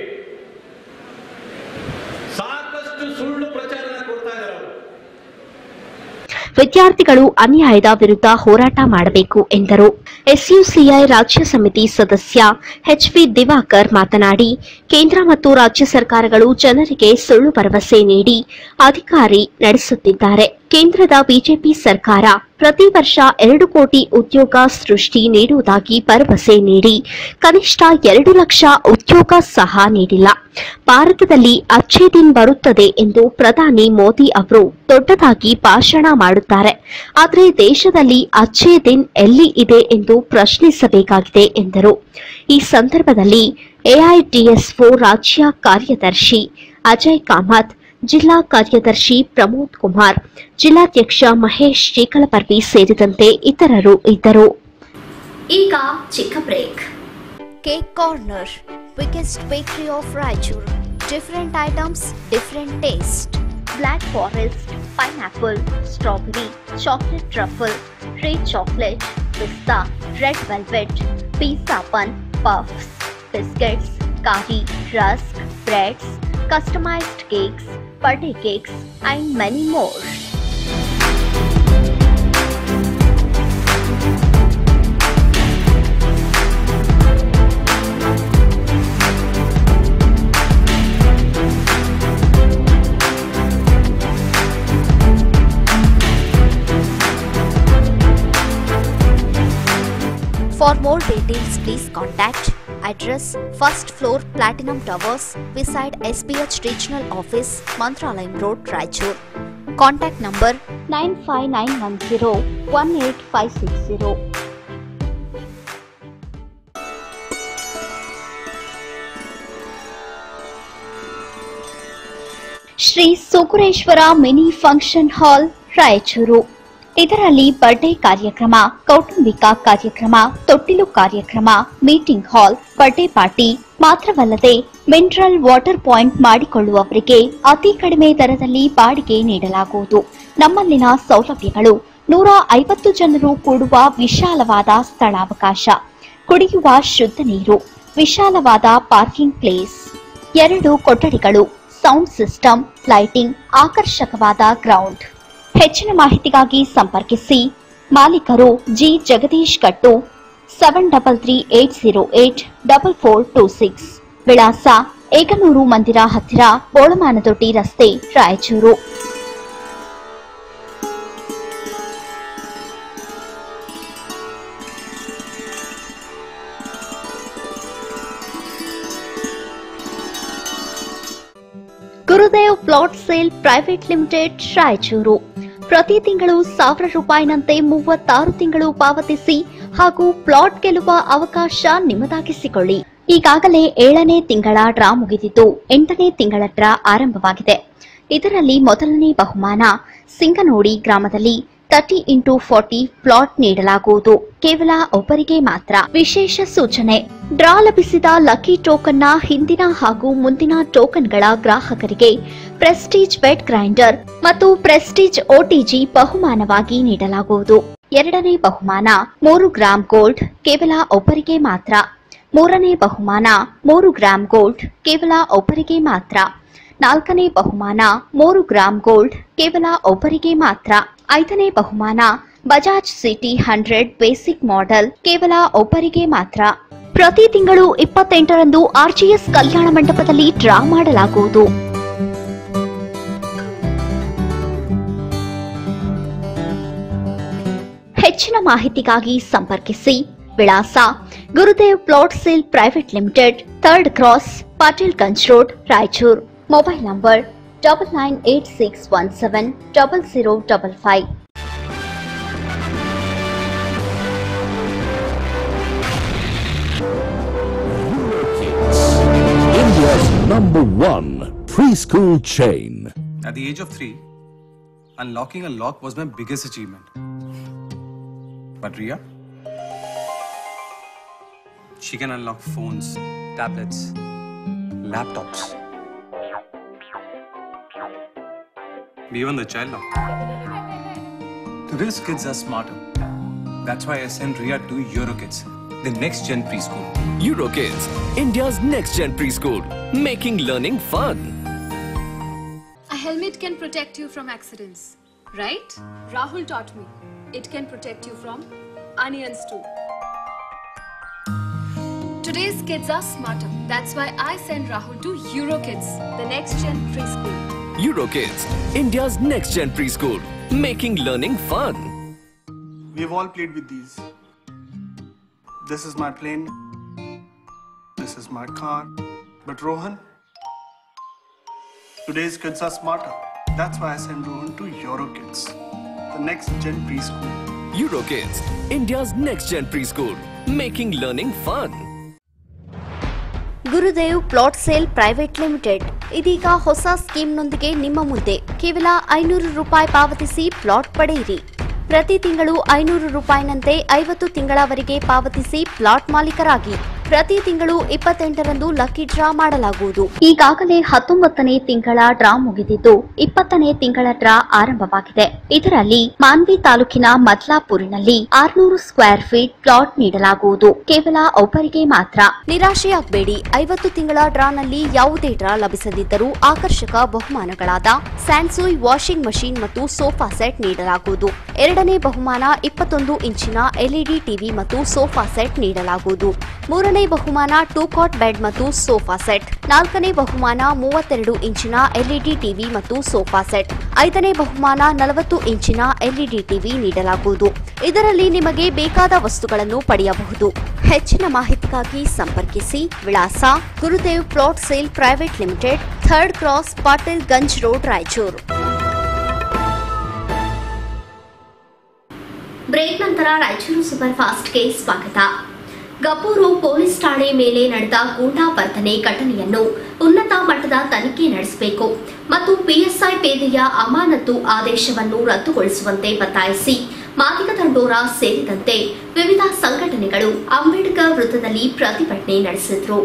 ಸಾಕಷ್ಟು ಸುಳ್ಳು ಪ್ರಚಾರನ ಕೊಡ್ತಾ ಇದ್ದಾರೆ ಅವರು ವಿದ್ಯಾರ್ಥಿಗಳು ಅನ್ಯಾಯದ ವಿರುದ್ಧ ಹೋರಾಟ ಮಾಡಬೇಕು ಎಂದರು ಎಸ್ಯುಸಿಐ ರಾಜ್ಯ ಸಮಿತಿ ಸದಸ್ಯ ಎಚ್ವಿ ದಿವಾಕರ್ ಮಾತನಾಡಿ ಕೇಂದ್ರ ಮತ್ತು ರಾಜ್ಯ ಸರ್ಕಾರಗಳು ಜನರಿಗೆ ಸುಳ್ಳು ಭರವಸೆ ನೀಡಿ ಅಧಿಕಾರಿ ನಡೆಸುತ್ತಿದ್ದಾರೆ ಕೇಂದ್ರದ ಬಿಜೆಪಿ ಸರ್ಕಾರ ಪ್ರತಿ ವರ್ಷ ಎರಡು ಕೋಟಿ ಉದ್ಯೋಗ ಸೃಷ್ಟಿ ನೀಡುವುದಾಗಿ ಭರವಸೆ ನೀಡಿ ಕನಿಷ್ಠ ಎರಡು ಲಕ್ಷ ಉದ್ಯೋಗ ಸಹ ನೀಡಿಲ್ಲ ಭಾರತದಲ್ಲಿ ಅಚ್ಚೇ ದಿನ್ ಬರುತ್ತದೆ ಎಂದು ಪ್ರಧಾನಿ ಮೋದಿ ಅವರು ದೊಡ್ಡದಾಗಿ ಭಾಷಣ ಮಾಡುತ್ತಾರೆ ಆದರೆ ದೇಶದಲ್ಲಿ ಅಚ್ಚೇ ದಿನ್ ಎಲ್ಲಿ ಇದೆ ಎಂದು ಪ್ರಶ್ನಿಸಬೇಕಾಗಿದೆ ಎಂದರು ಈ ಸಂದರ್ಭದಲ್ಲಿ ಎಐಟಿಎಸ್ಒ ರಾಜ್ಯ ಕಾರ್ಯದರ್ಶಿ ಅಜಯ್ ಕಾಮತ್ ಜಿಲ್ಲಾ ಕಾರ್ಯದರ್ಶಿ ಪ್ರಮೋದ್ ಕುಮಾರ್ ಜಿಲ್ಲಾಧ್ಯಕ್ಷ ಮಹೇಶ್ ಚೀಕಲಪರ್ವಿ ಸೇರಿದಂತೆ ಇತರರು ಇದ್ದರು ಈಗ ಚಿಕ್ಕ break Cake Corner, biggest bakery of Raichur. Different items, different taste. Black Forest, pineapple, strawberry, chocolate truffle, red chocolate, pista, red velvet, pizza bun, puffs, biscuits, kari, rusk, breads, customized cakes, birthday cakes, and many more. For more details, please contact address first floor Platinum Towers beside SBH Regional Office, Mantralayam Road, Raichur. Contact number 95910 18560. Shri Sukureshwara mini function hall Raichur ಇದರಲ್ಲಿ birthday ಕಾರ್ಯಕ್ರಮ ಕೌಟುಂಬಿಕ ಕಾರ್ಯಕ್ರಮ ತೊಟ್ಟಿಲು ಕಾರ್ಯಕ್ರಮ meeting hall birthday party ಮಾತ್ರವಲ್ಲದೆ mineral water point ಮಾಡಿಕೊಳ್ಳುವವರಿಗೆ ಅತಿ ಕಡಿಮೆ ದರದಲ್ಲಿ ಬಾಡಿಗೆ ನೀಡಲಾಗುವುದು ನಮ್ಮಲ್ಲಿನ ಸೌಲಭ್ಯಗಳು ನೂರ ಐವತ್ತು ಜನರು ಕೂಡುವ ವಿಶಾಲವಾದ ಸ್ಥಳಾವಕಾಶ ಕುಡಿಯುವ ಶುದ್ಧ ನೀರು ವಿಶಾಲವಾದ ಪಾರ್ಕಿಂಗ್ ಪ್ಲೇಸ್ ಎರಡು ಕೊಠಡಿಗಳು ಸೌಂಡ್ ಸಿಸ್ಟಮ್ ಲೈಟಿಂಗ್ ಆಕರ್ಷಕವಾದ ಗ್ರೌಂಡ್ ಹೆಚ್ಚಿನ ಮಾಹಿತಿಗಾಗಿ ಸಂಪರ್ಕಿಸಿ ಮಾಲೀಕರು ಜಿ ಜಗದೀಶ್ ಕಟ್ಟು seven double three eight zero eight double four two six ವಿಳಾಸ ಏಕನೂರು ಮಂದಿರ ಹತ್ತಿರ ಬೋಳಮಾನದೊಡ್ಡಿ ರಸ್ತೆ Raichur Gurudev plot sale private limited Raichur ಪ್ರತಿ ತಿಂಗಳು ಸಾವಿರ ರೂಪಾಯಿನಂತೆ ಮೂವತ್ತಾರು ತಿಂಗಳು ಪಾವತಿಸಿ ಹಾಗೂ ಪ್ಲಾಟ್ ಗೆಲ್ಲುವ ಅವಕಾಶ ನಿಮ್ಮದಾಗಿಸಿಕೊಳ್ಳಿ ಈಗಾಗಲೇ ಏಳನೇ ತಿಂಗಳ ಡ್ರಾ ಮುಗಿದಿದ್ದು ಎಂಟನೇ ತಿಂಗಳ ಡ್ರಾ ಆರಂಭವಾಗಿದೆ ಇದರಲ್ಲಿ ಮೊದಲನೇ ಬಹುಮಾನ ಸಿಂಗನೋಡಿ ಗ್ರಾಮದಲ್ಲಿ ತರ್ಟಿ ಇಂಟು ಫಾರ್ಟಿ ಪ್ಲಾಟ್ ನೀಡಲಾಗುವುದು ಕೇವಲ ಒಬ್ಬರಿಗೆ ಮಾತ್ರ ವಿಶೇಷ ಸೂಚನೆ ಡ್ರಾ ಲಭಿಸಿದ ಲಕ್ಕಿ ಟೋಕನ್ನ ಹಿಂದಿನ ಹಾಗೂ ಮುಂದಿನ ಟೋಕನ್ಗಳ ಗ್ರಾಹಕರಿಗೆ ಪ್ರೆಸ್ಟೀಜ್ ಬೆಡ್ ಗ್ರೈಂಡರ್ ಮತ್ತು ಪ್ರೆಸ್ಟೀಜ್ ಒಟಿಜಿ ಬಹುಮಾನವಾಗಿ ನೀಡಲಾಗುವುದು ಎರಡನೇ ಬಹುಮಾನ ಮೂರು ಗ್ರಾಂ ಗೋಲ್ಡ್ ಕೇವಲ ಒಬ್ಬರಿಗೆ ಮಾತ್ರ ಮೂರನೇ ಬಹುಮಾನ ಮೂರು ಗ್ರಾಂ ಗೋಲ್ಡ್ ಕೇವಲ ಒಬ್ಬರಿಗೆ ಮಾತ್ರ ನಾಲ್ಕನೇ ಬಹುಮಾನ ಮೂರು ಗ್ರಾಂ ಗೋಲ್ಡ್ ಕೇವಲ ಒಬ್ಬರಿಗೆ ಮಾತ್ರ ಐದನೇ ಬಹುಮಾನ Bajaj CT hundred basic model ಕೇವಲ ಒಬ್ಬರಿಗೆ ಮಾತ್ರ ಪ್ರತಿ ತಿಂಗಳು ಇಪ್ಪತ್ತೆಂಟರಂದು ಆರ್ಜಿಎಸ್ ಕಲ್ಯಾಣ ಮಂಟಪದಲ್ಲಿ ಡ್ರಾ ಮಾಡಲಾಗುವುದು ಹೆಚ್ಚಿನ ಮಾಹಿತಿಗಾಗಿ ಸಂಪರ್ಕಿಸಿ ವಿಳಾಸ Gurudev plot sale private limited third cross Patil Ganj road Raichur mobile number double nine eight six one seven double zero double five India's number one preschool chain. At the age of three, unlocking a lock was my biggest achievement. But Ria? She can unlock phones, tablets, laptops. Even the child lock. Today's kids are smarter. That's why I sent Ria to Eurokids, the next gen preschool. Eurokids, India's next gen preschool, making learning fun. A helmet can protect you from accidents, right? Rahul taught me. It can protect you from onions too. Today's kids are smarter. That's why I send Rahul to Eurokids, the next gen preschool. Eurokids, India's next gen preschool, making learning fun. We've all played with these. This is my plane. This is my car. But Rohan, today's kids are smarter. That's why I send Rohan to Eurokids, the next gen preschool. Eurokids, India's next gen preschool, making learning fun. Gurudev plot sale private limited ಇದೀಗ ಹೊಸ ಸ್ಕೀಮ್ನೊಂದಿಗೆ ನಿಮ್ಮ ಮುಂದೆ ಕೇವಲ ಐನೂರು ರೂಪಾಯಿ ಪಾವತಿಸಿ plot ಪಡೆಯಿರಿ ಪ್ರತಿ ತಿಂಗಳು ಐನೂರು ರೂಪಾಯಿನಂತೆ ಐವತ್ತು ತಿಂಗಳವರೆಗೆ ಪಾವತಿಸಿ ಪ್ಲಾಟ್ ಮಾಲೀಕರಾಗಿ ಪ್ರತಿ ತಿಂಗಳು ಇಪ್ಪತ್ತೆಂಟರಂದು ಲಕ್ಕಿ ಡ್ರಾ ಮಾಡಲಾಗುವುದು ಈಗಾಗಲೇ ಹತ್ತೊಂಬತ್ತನೇ ತಿಂಗಳ ಡ್ರಾ ಮುಗಿದಿದ್ದು ಇಪ್ಪತ್ತನೇ ತಿಂಗಳ ಡ್ರಾ ಆರಂಭವಾಗಿದೆ ಇದರಲ್ಲಿ ಮಾನ್ವಿ ತಾಲೂಕಿನ ಮದ್ಲಾಪುರಿನಲ್ಲಿ ಆರ್ನೂರು ಸ್ಕ್ವೇರ್ ಫೀಟ್ ಪ್ಲಾಟ್ ನೀಡಲಾಗುವುದು ಕೇವಲ ಒಬ್ಬರಿಗೆ ಮಾತ್ರ ನಿರಾಶೆಯಾಗಬೇಡಿ ಐವತ್ತು ತಿಂಗಳ ಡ್ರಾನಲ್ಲಿ ಯಾವುದೇ ಡ್ರಾ ಲಭಿಸದಿದ್ದರೂ ಆಕರ್ಷಕ ಬಹುಮಾನಗಳಾದ ಸ್ಯಾನ್ಸುಯ್ ವಾಷಿಂಗ್ ಮಷೀನ್ ಮತ್ತು ಸೋಫಾ ಸೆಟ್ ನೀಡಲಾಗುವುದು ಎರಡನೇ ಬಹುಮಾನ ಇಪ್ಪತ್ತೊಂದು ಇಂಚಿನ ಎಲ್ಇಡಿ ಟಿವಿ ಮತ್ತು ಸೋಫಾ ಸೆಟ್ ನೀಡಲಾಗುವುದು ಮೂರನೇ ಬಹುಮಾನ ಟೂ ಕಾಟ್ ಬೆಡ್ ಮತ್ತು ಸೋಫಾ ಸೆಟ್ ನಾಲ್ಕನೇ ಬಹುಮಾನ ಮೂವತ್ತೆರಡು ಇಂಚಿನ ಎಲ್ಇಡಿ ಟಿವಿ ಮತ್ತು ಸೋಫಾ ಸೆಟ್ ಐದನೇ ಬಹುಮಾನ ನಲವತ್ತು ಇಂಚಿನ ಎಲ್ಇಡಿ ಟಿವಿ ನೀಡಲಾಗುವುದು ಇದರಲ್ಲಿ ನಿಮಗೆ ಬೇಕಾದ ವಸ್ತುಗಳನ್ನು ಪಡೆಯಬಹುದು ಹೆಚ್ಚಿನ ಮಾಹಿತಿಗಾಗಿ ಸಂಪರ್ಕಿಸಿ ವಿಳಾಸ Gurudev plot sale private limited third cross Patil Ganj road Raichur break ನಂತರ ರಾಯಚೂರು ಸೂಪರ್ ಫಾಸ್ಟ್ಗೆ ಸ್ವಾಗತ ಗಪೂರು ಪೊಲೀಸ್ ಠಾಣೆ ಮೇಲೆ ನಡೆದ ಗೂಂಡಾವರ್ತನೆ ಘಟನೆಯನ್ನು ಉನ್ನತ ಮಟ್ಟದ ತನಿಖೆ ನಡೆಸಬೇಕು ಮತ್ತು ಪಿಎಸ್ಐ ಪೇದೆಯ ಅಮಾನತು ಆದೇಶವನ್ನು ರದ್ದುಗೊಳಿಸುವಂತೆ ಒತ್ತಾಯಿಸಿ ಮಾದಿಗ ದಂಡೋರ ಸೇರಿದಂತೆ ವಿವಿಧ ಸಂಘಟನೆಗಳು ಅಂಬೇಡ್ಕರ್ ವೃತ್ತದಲ್ಲಿ ಪ್ರತಿಭಟನೆ ನಡೆಸಿದ್ರು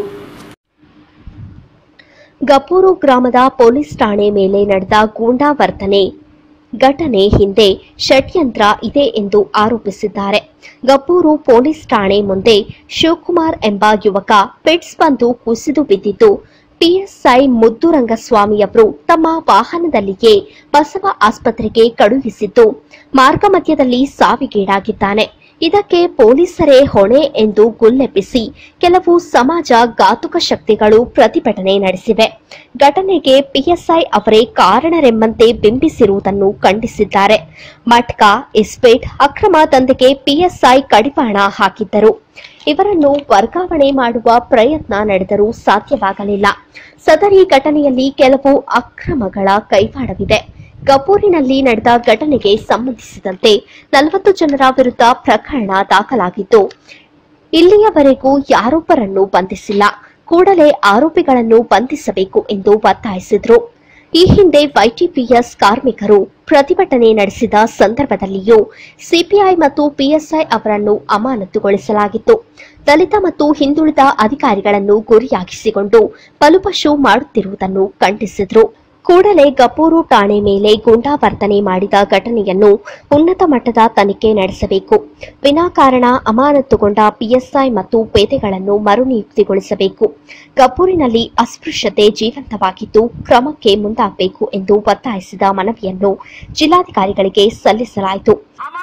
ಗಪೂರು ಗ್ರಾಮದ ಪೊಲೀಸ್ ಠಾಣೆ ಮೇಲೆ ನಡೆದ ಗೂಂಡಾವರ್ತನೆ ಘಟನೆ ಹಿಂದೆ ಷಡ್ಯಂತ್ರ ಇದೆ ಎಂದು ಆರೋಪಿಸಿದ್ದಾರೆ ಗಪ್ಪೂರು ಪೊಲೀಸ್ ಠಾಣೆ ಮುಂದೆ ಶಿವಕುಮಾರ್ ಎಂಬ ಯುವಕ ಪೆಟ್ಸ್ ಬಂದು ಕುಸಿದು ಬಿದ್ದಿದ್ದು ಪಿಎಸ್ಐ ಮುದ್ದುರಂಗಸ್ವಾಮಿಯವರು ತಮ್ಮ ವಾಹನದಲ್ಲಿಯೇ ಬಸವ ಆಸ್ಪತ್ರೆಗೆ ಕಳುಹಿಸಿದ್ದು ಮಾರ್ಗ ಮಧ್ಯದಲ್ಲಿ ಸಾವಿಗೀಡಾಗಿದ್ದಾನೆ ಇದಕ್ಕೆ ಪೊಲೀಸರೇ ಹೊಣೆ ಎಂದು ಗುಲ್ಲೆಬ್ಬಿಸಿ ಕೆಲವು ಸಮಾಜ ಘಾತುಕ ಶಕ್ತಿಗಳು ಪ್ರತಿಭಟನೆ ನಡೆಸಿವೆ ಘಟನೆಗೆ ಪಿಎಸ್ಐ ಅವರೇ ಕಾರಣರೆಂಬಂತೆ ಬಿಂಬಿಸಿರುವುದನ್ನು ಖಂಡಿಸಿದ್ದಾರೆ ಮಟ್ಕಾ ಇಸ್ಪೇಟ್ ಅಕ್ರಮ ದಂಧೆಗೆ ಪಿಎಸ್ಐ ಕಡಿವಾಣ ಹಾಕಿದ್ದರು ಇವರನ್ನು ವರ್ಗಾವಣೆ ಮಾಡುವ ಪ್ರಯತ್ನ ನಡೆದರೂ ಸಾಧ್ಯವಾಗಲಿಲ್ಲ ಸದರಿ ಘಟನೆಯಲ್ಲಿ ಕೆಲವು ಅಕ್ರಮಗಳ ಕೈವಾಡವಿದೆ ಗಪೂರಿನಲ್ಲಿ ನಡೆದ ಘಟನೆಗೆ ಸಂಬಂಧಿಸಿದಂತೆ ನಲವತ್ತು ಜನರ ವಿರುದ್ಧ ಪ್ರಕರಣ ದಾಖಲಾಗಿದ್ದು ಇಲ್ಲಿಯವರೆಗೂ ಯಾರೊಬ್ಬರನ್ನು ಬಂಧಿಸಿಲ್ಲ ಕೂಡಲೇ ಆರೋಪಿಗಳನ್ನು ಬಂಧಿಸಬೇಕು ಎಂದು ಒತ್ತಾಯಿಸಿದ್ರು ಈ ಹಿಂದೆ ವೈಟಿಪಿಎಸ್ ಕಾರ್ಮಿಕರು ಪ್ರತಿಭಟನೆ ನಡೆಸಿದ ಸಂದರ್ಭದಲ್ಲಿಯೂ ಸಿಪಿಐ ಮತ್ತು ಪಿಎಸ್ಐ ಅವರನ್ನು ಅಮಾನತುಗೊಳಿಸಲಾಗಿತ್ತು ದಲಿತ ಮತ್ತು ಹಿಂದುಳಿದ ಅಧಿಕಾರಿಗಳನ್ನು ಗುರಿಯಾಗಿಸಿಕೊಂಡು ಬಲುಪಶು ಮಾಡುತ್ತಿರುವುದನ್ನು ಖಂಡಿಸಿದ್ರು ಕೂಡಲೇ ಗಪೂರು ಠಾಣೆ ಮೇಲೆ ಗೂಂಡಾವರ್ತನೆ ಮಾಡಿದ ಘಟನೆಯನ್ನು ಉನ್ನತ ಮಟ್ಟದ ತನಿಖೆ ನಡೆಸಬೇಕು ವಿನಾಕಾರಣ ಅಮಾನತುಗೊಂಡ ಪಿಎಸ್ಐ ಮತ್ತು ಪೇದೆಗಳನ್ನು ಮರುನಿಯುಕ್ತಿಗೊಳಿಸಬೇಕು ಗಪೂರಿನಲ್ಲಿ ಅಸ್ಪೃಶ್ಯತೆ ಜೀವಂತವಾಗಿದ್ದು ಕ್ರಮಕ್ಕೆ ಮುಂದಾಗಬೇಕು ಎಂದು ಒತ್ತಾಯಿಸಿದ ಮನವಿಯನ್ನು ಜಿಲ್ಲಾಧಿಕಾರಿಗಳಿಗೆ ಸಲ್ಲಿಸಲಾಯಿತು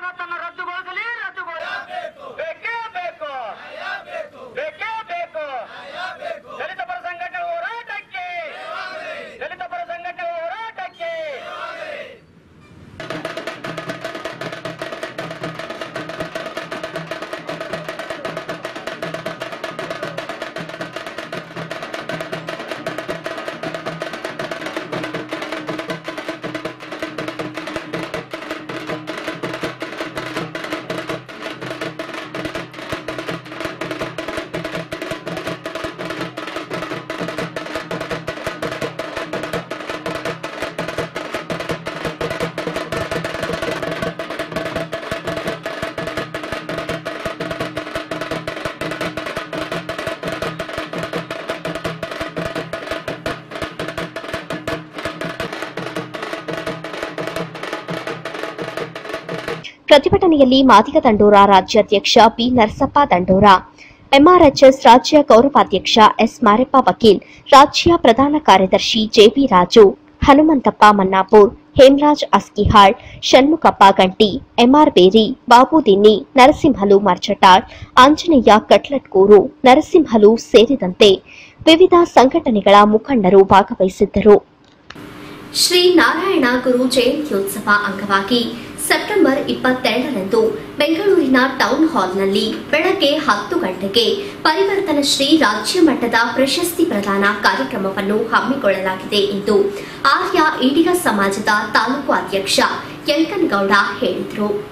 ಪ್ರತಿಭಟನೆಯಲ್ಲಿ ಮಾದಿಗ ದಂಡೋರ ರಾಜ್ಯಾಧ್ಯಕ್ಷ ಬಿ ನರಸಪ್ಪ ದಂಡೋರ ಎಂಆರ್ಎಚ್ಎಸ್ ರಾಜ್ಯ ಗೌರವಾಧ್ಯಕ್ಷ ಎಸ್ ಮಾರೆಪ್ಪ ವಕೀಲ್ ರಾಜ್ಯ ಪ್ರಧಾನ ಕಾರ್ಯದರ್ಶಿ ಜೆಬಿ ರಾಜು ಹನುಮಂತಪ್ಪ ಮನ್ನಾಪುರ್ ಹೇಮರಾಜ್ ಅಸ್ಕಿಹಾಳ್ ಷಣ್ಮುಖಪ್ಪ ಗಂಟಿ ಎಂಆರ್ ಬೇರಿ ಬಾಬು ದಿನ್ನಿ ನರಸಿಂಹಲು ಮರ್ಚಟಾಳ್ ಆಂಜನೇಯ ಕಟ್ಲಟ್ಕೂರು ನರಸಿಂಹಲು ಸೇರಿದಂತೆ ವಿವಿಧ ಸಂಘಟನೆಗಳ ಮುಖಂಡರು ಭಾಗವಹಿಸಿದ್ದರು ಶ್ರೀ ನಾರಾಯಣ ಗುರು ಜಯಂತ್ಯೋತ್ಸವ ಅಂಗವಾಗಿ ಸೆಪ್ಟೆಂಬರ್ ಇಪ್ಪತ್ತೆರಡರಂದು ಬೆಂಗಳೂರಿನ ಟೌನ್ ಹಾಲ್ನಲ್ಲಿ ಬೆಳಗ್ಗೆ ಹತ್ತು ಗಂಟೆಗೆ ಪರಿವರ್ತನ ಶ್ರೀ ರಾಜ್ಯ ಮಟ್ಟದ ಪ್ರಶಸ್ತಿ ಪ್ರದಾನ ಕಾರ್ಯಕ್ರಮವನ್ನು ಹಮ್ಮಿಕೊಳ್ಳಲಾಗಿದೆ ಎಂದು ಆರ್ಯ ಈಡಿಗ ಸಮಾಜದ ತಾಲೂಕು ಅಧ್ಯಕ್ಷ ಯಂಕನಗೌಡ ಹೇಳಿದರು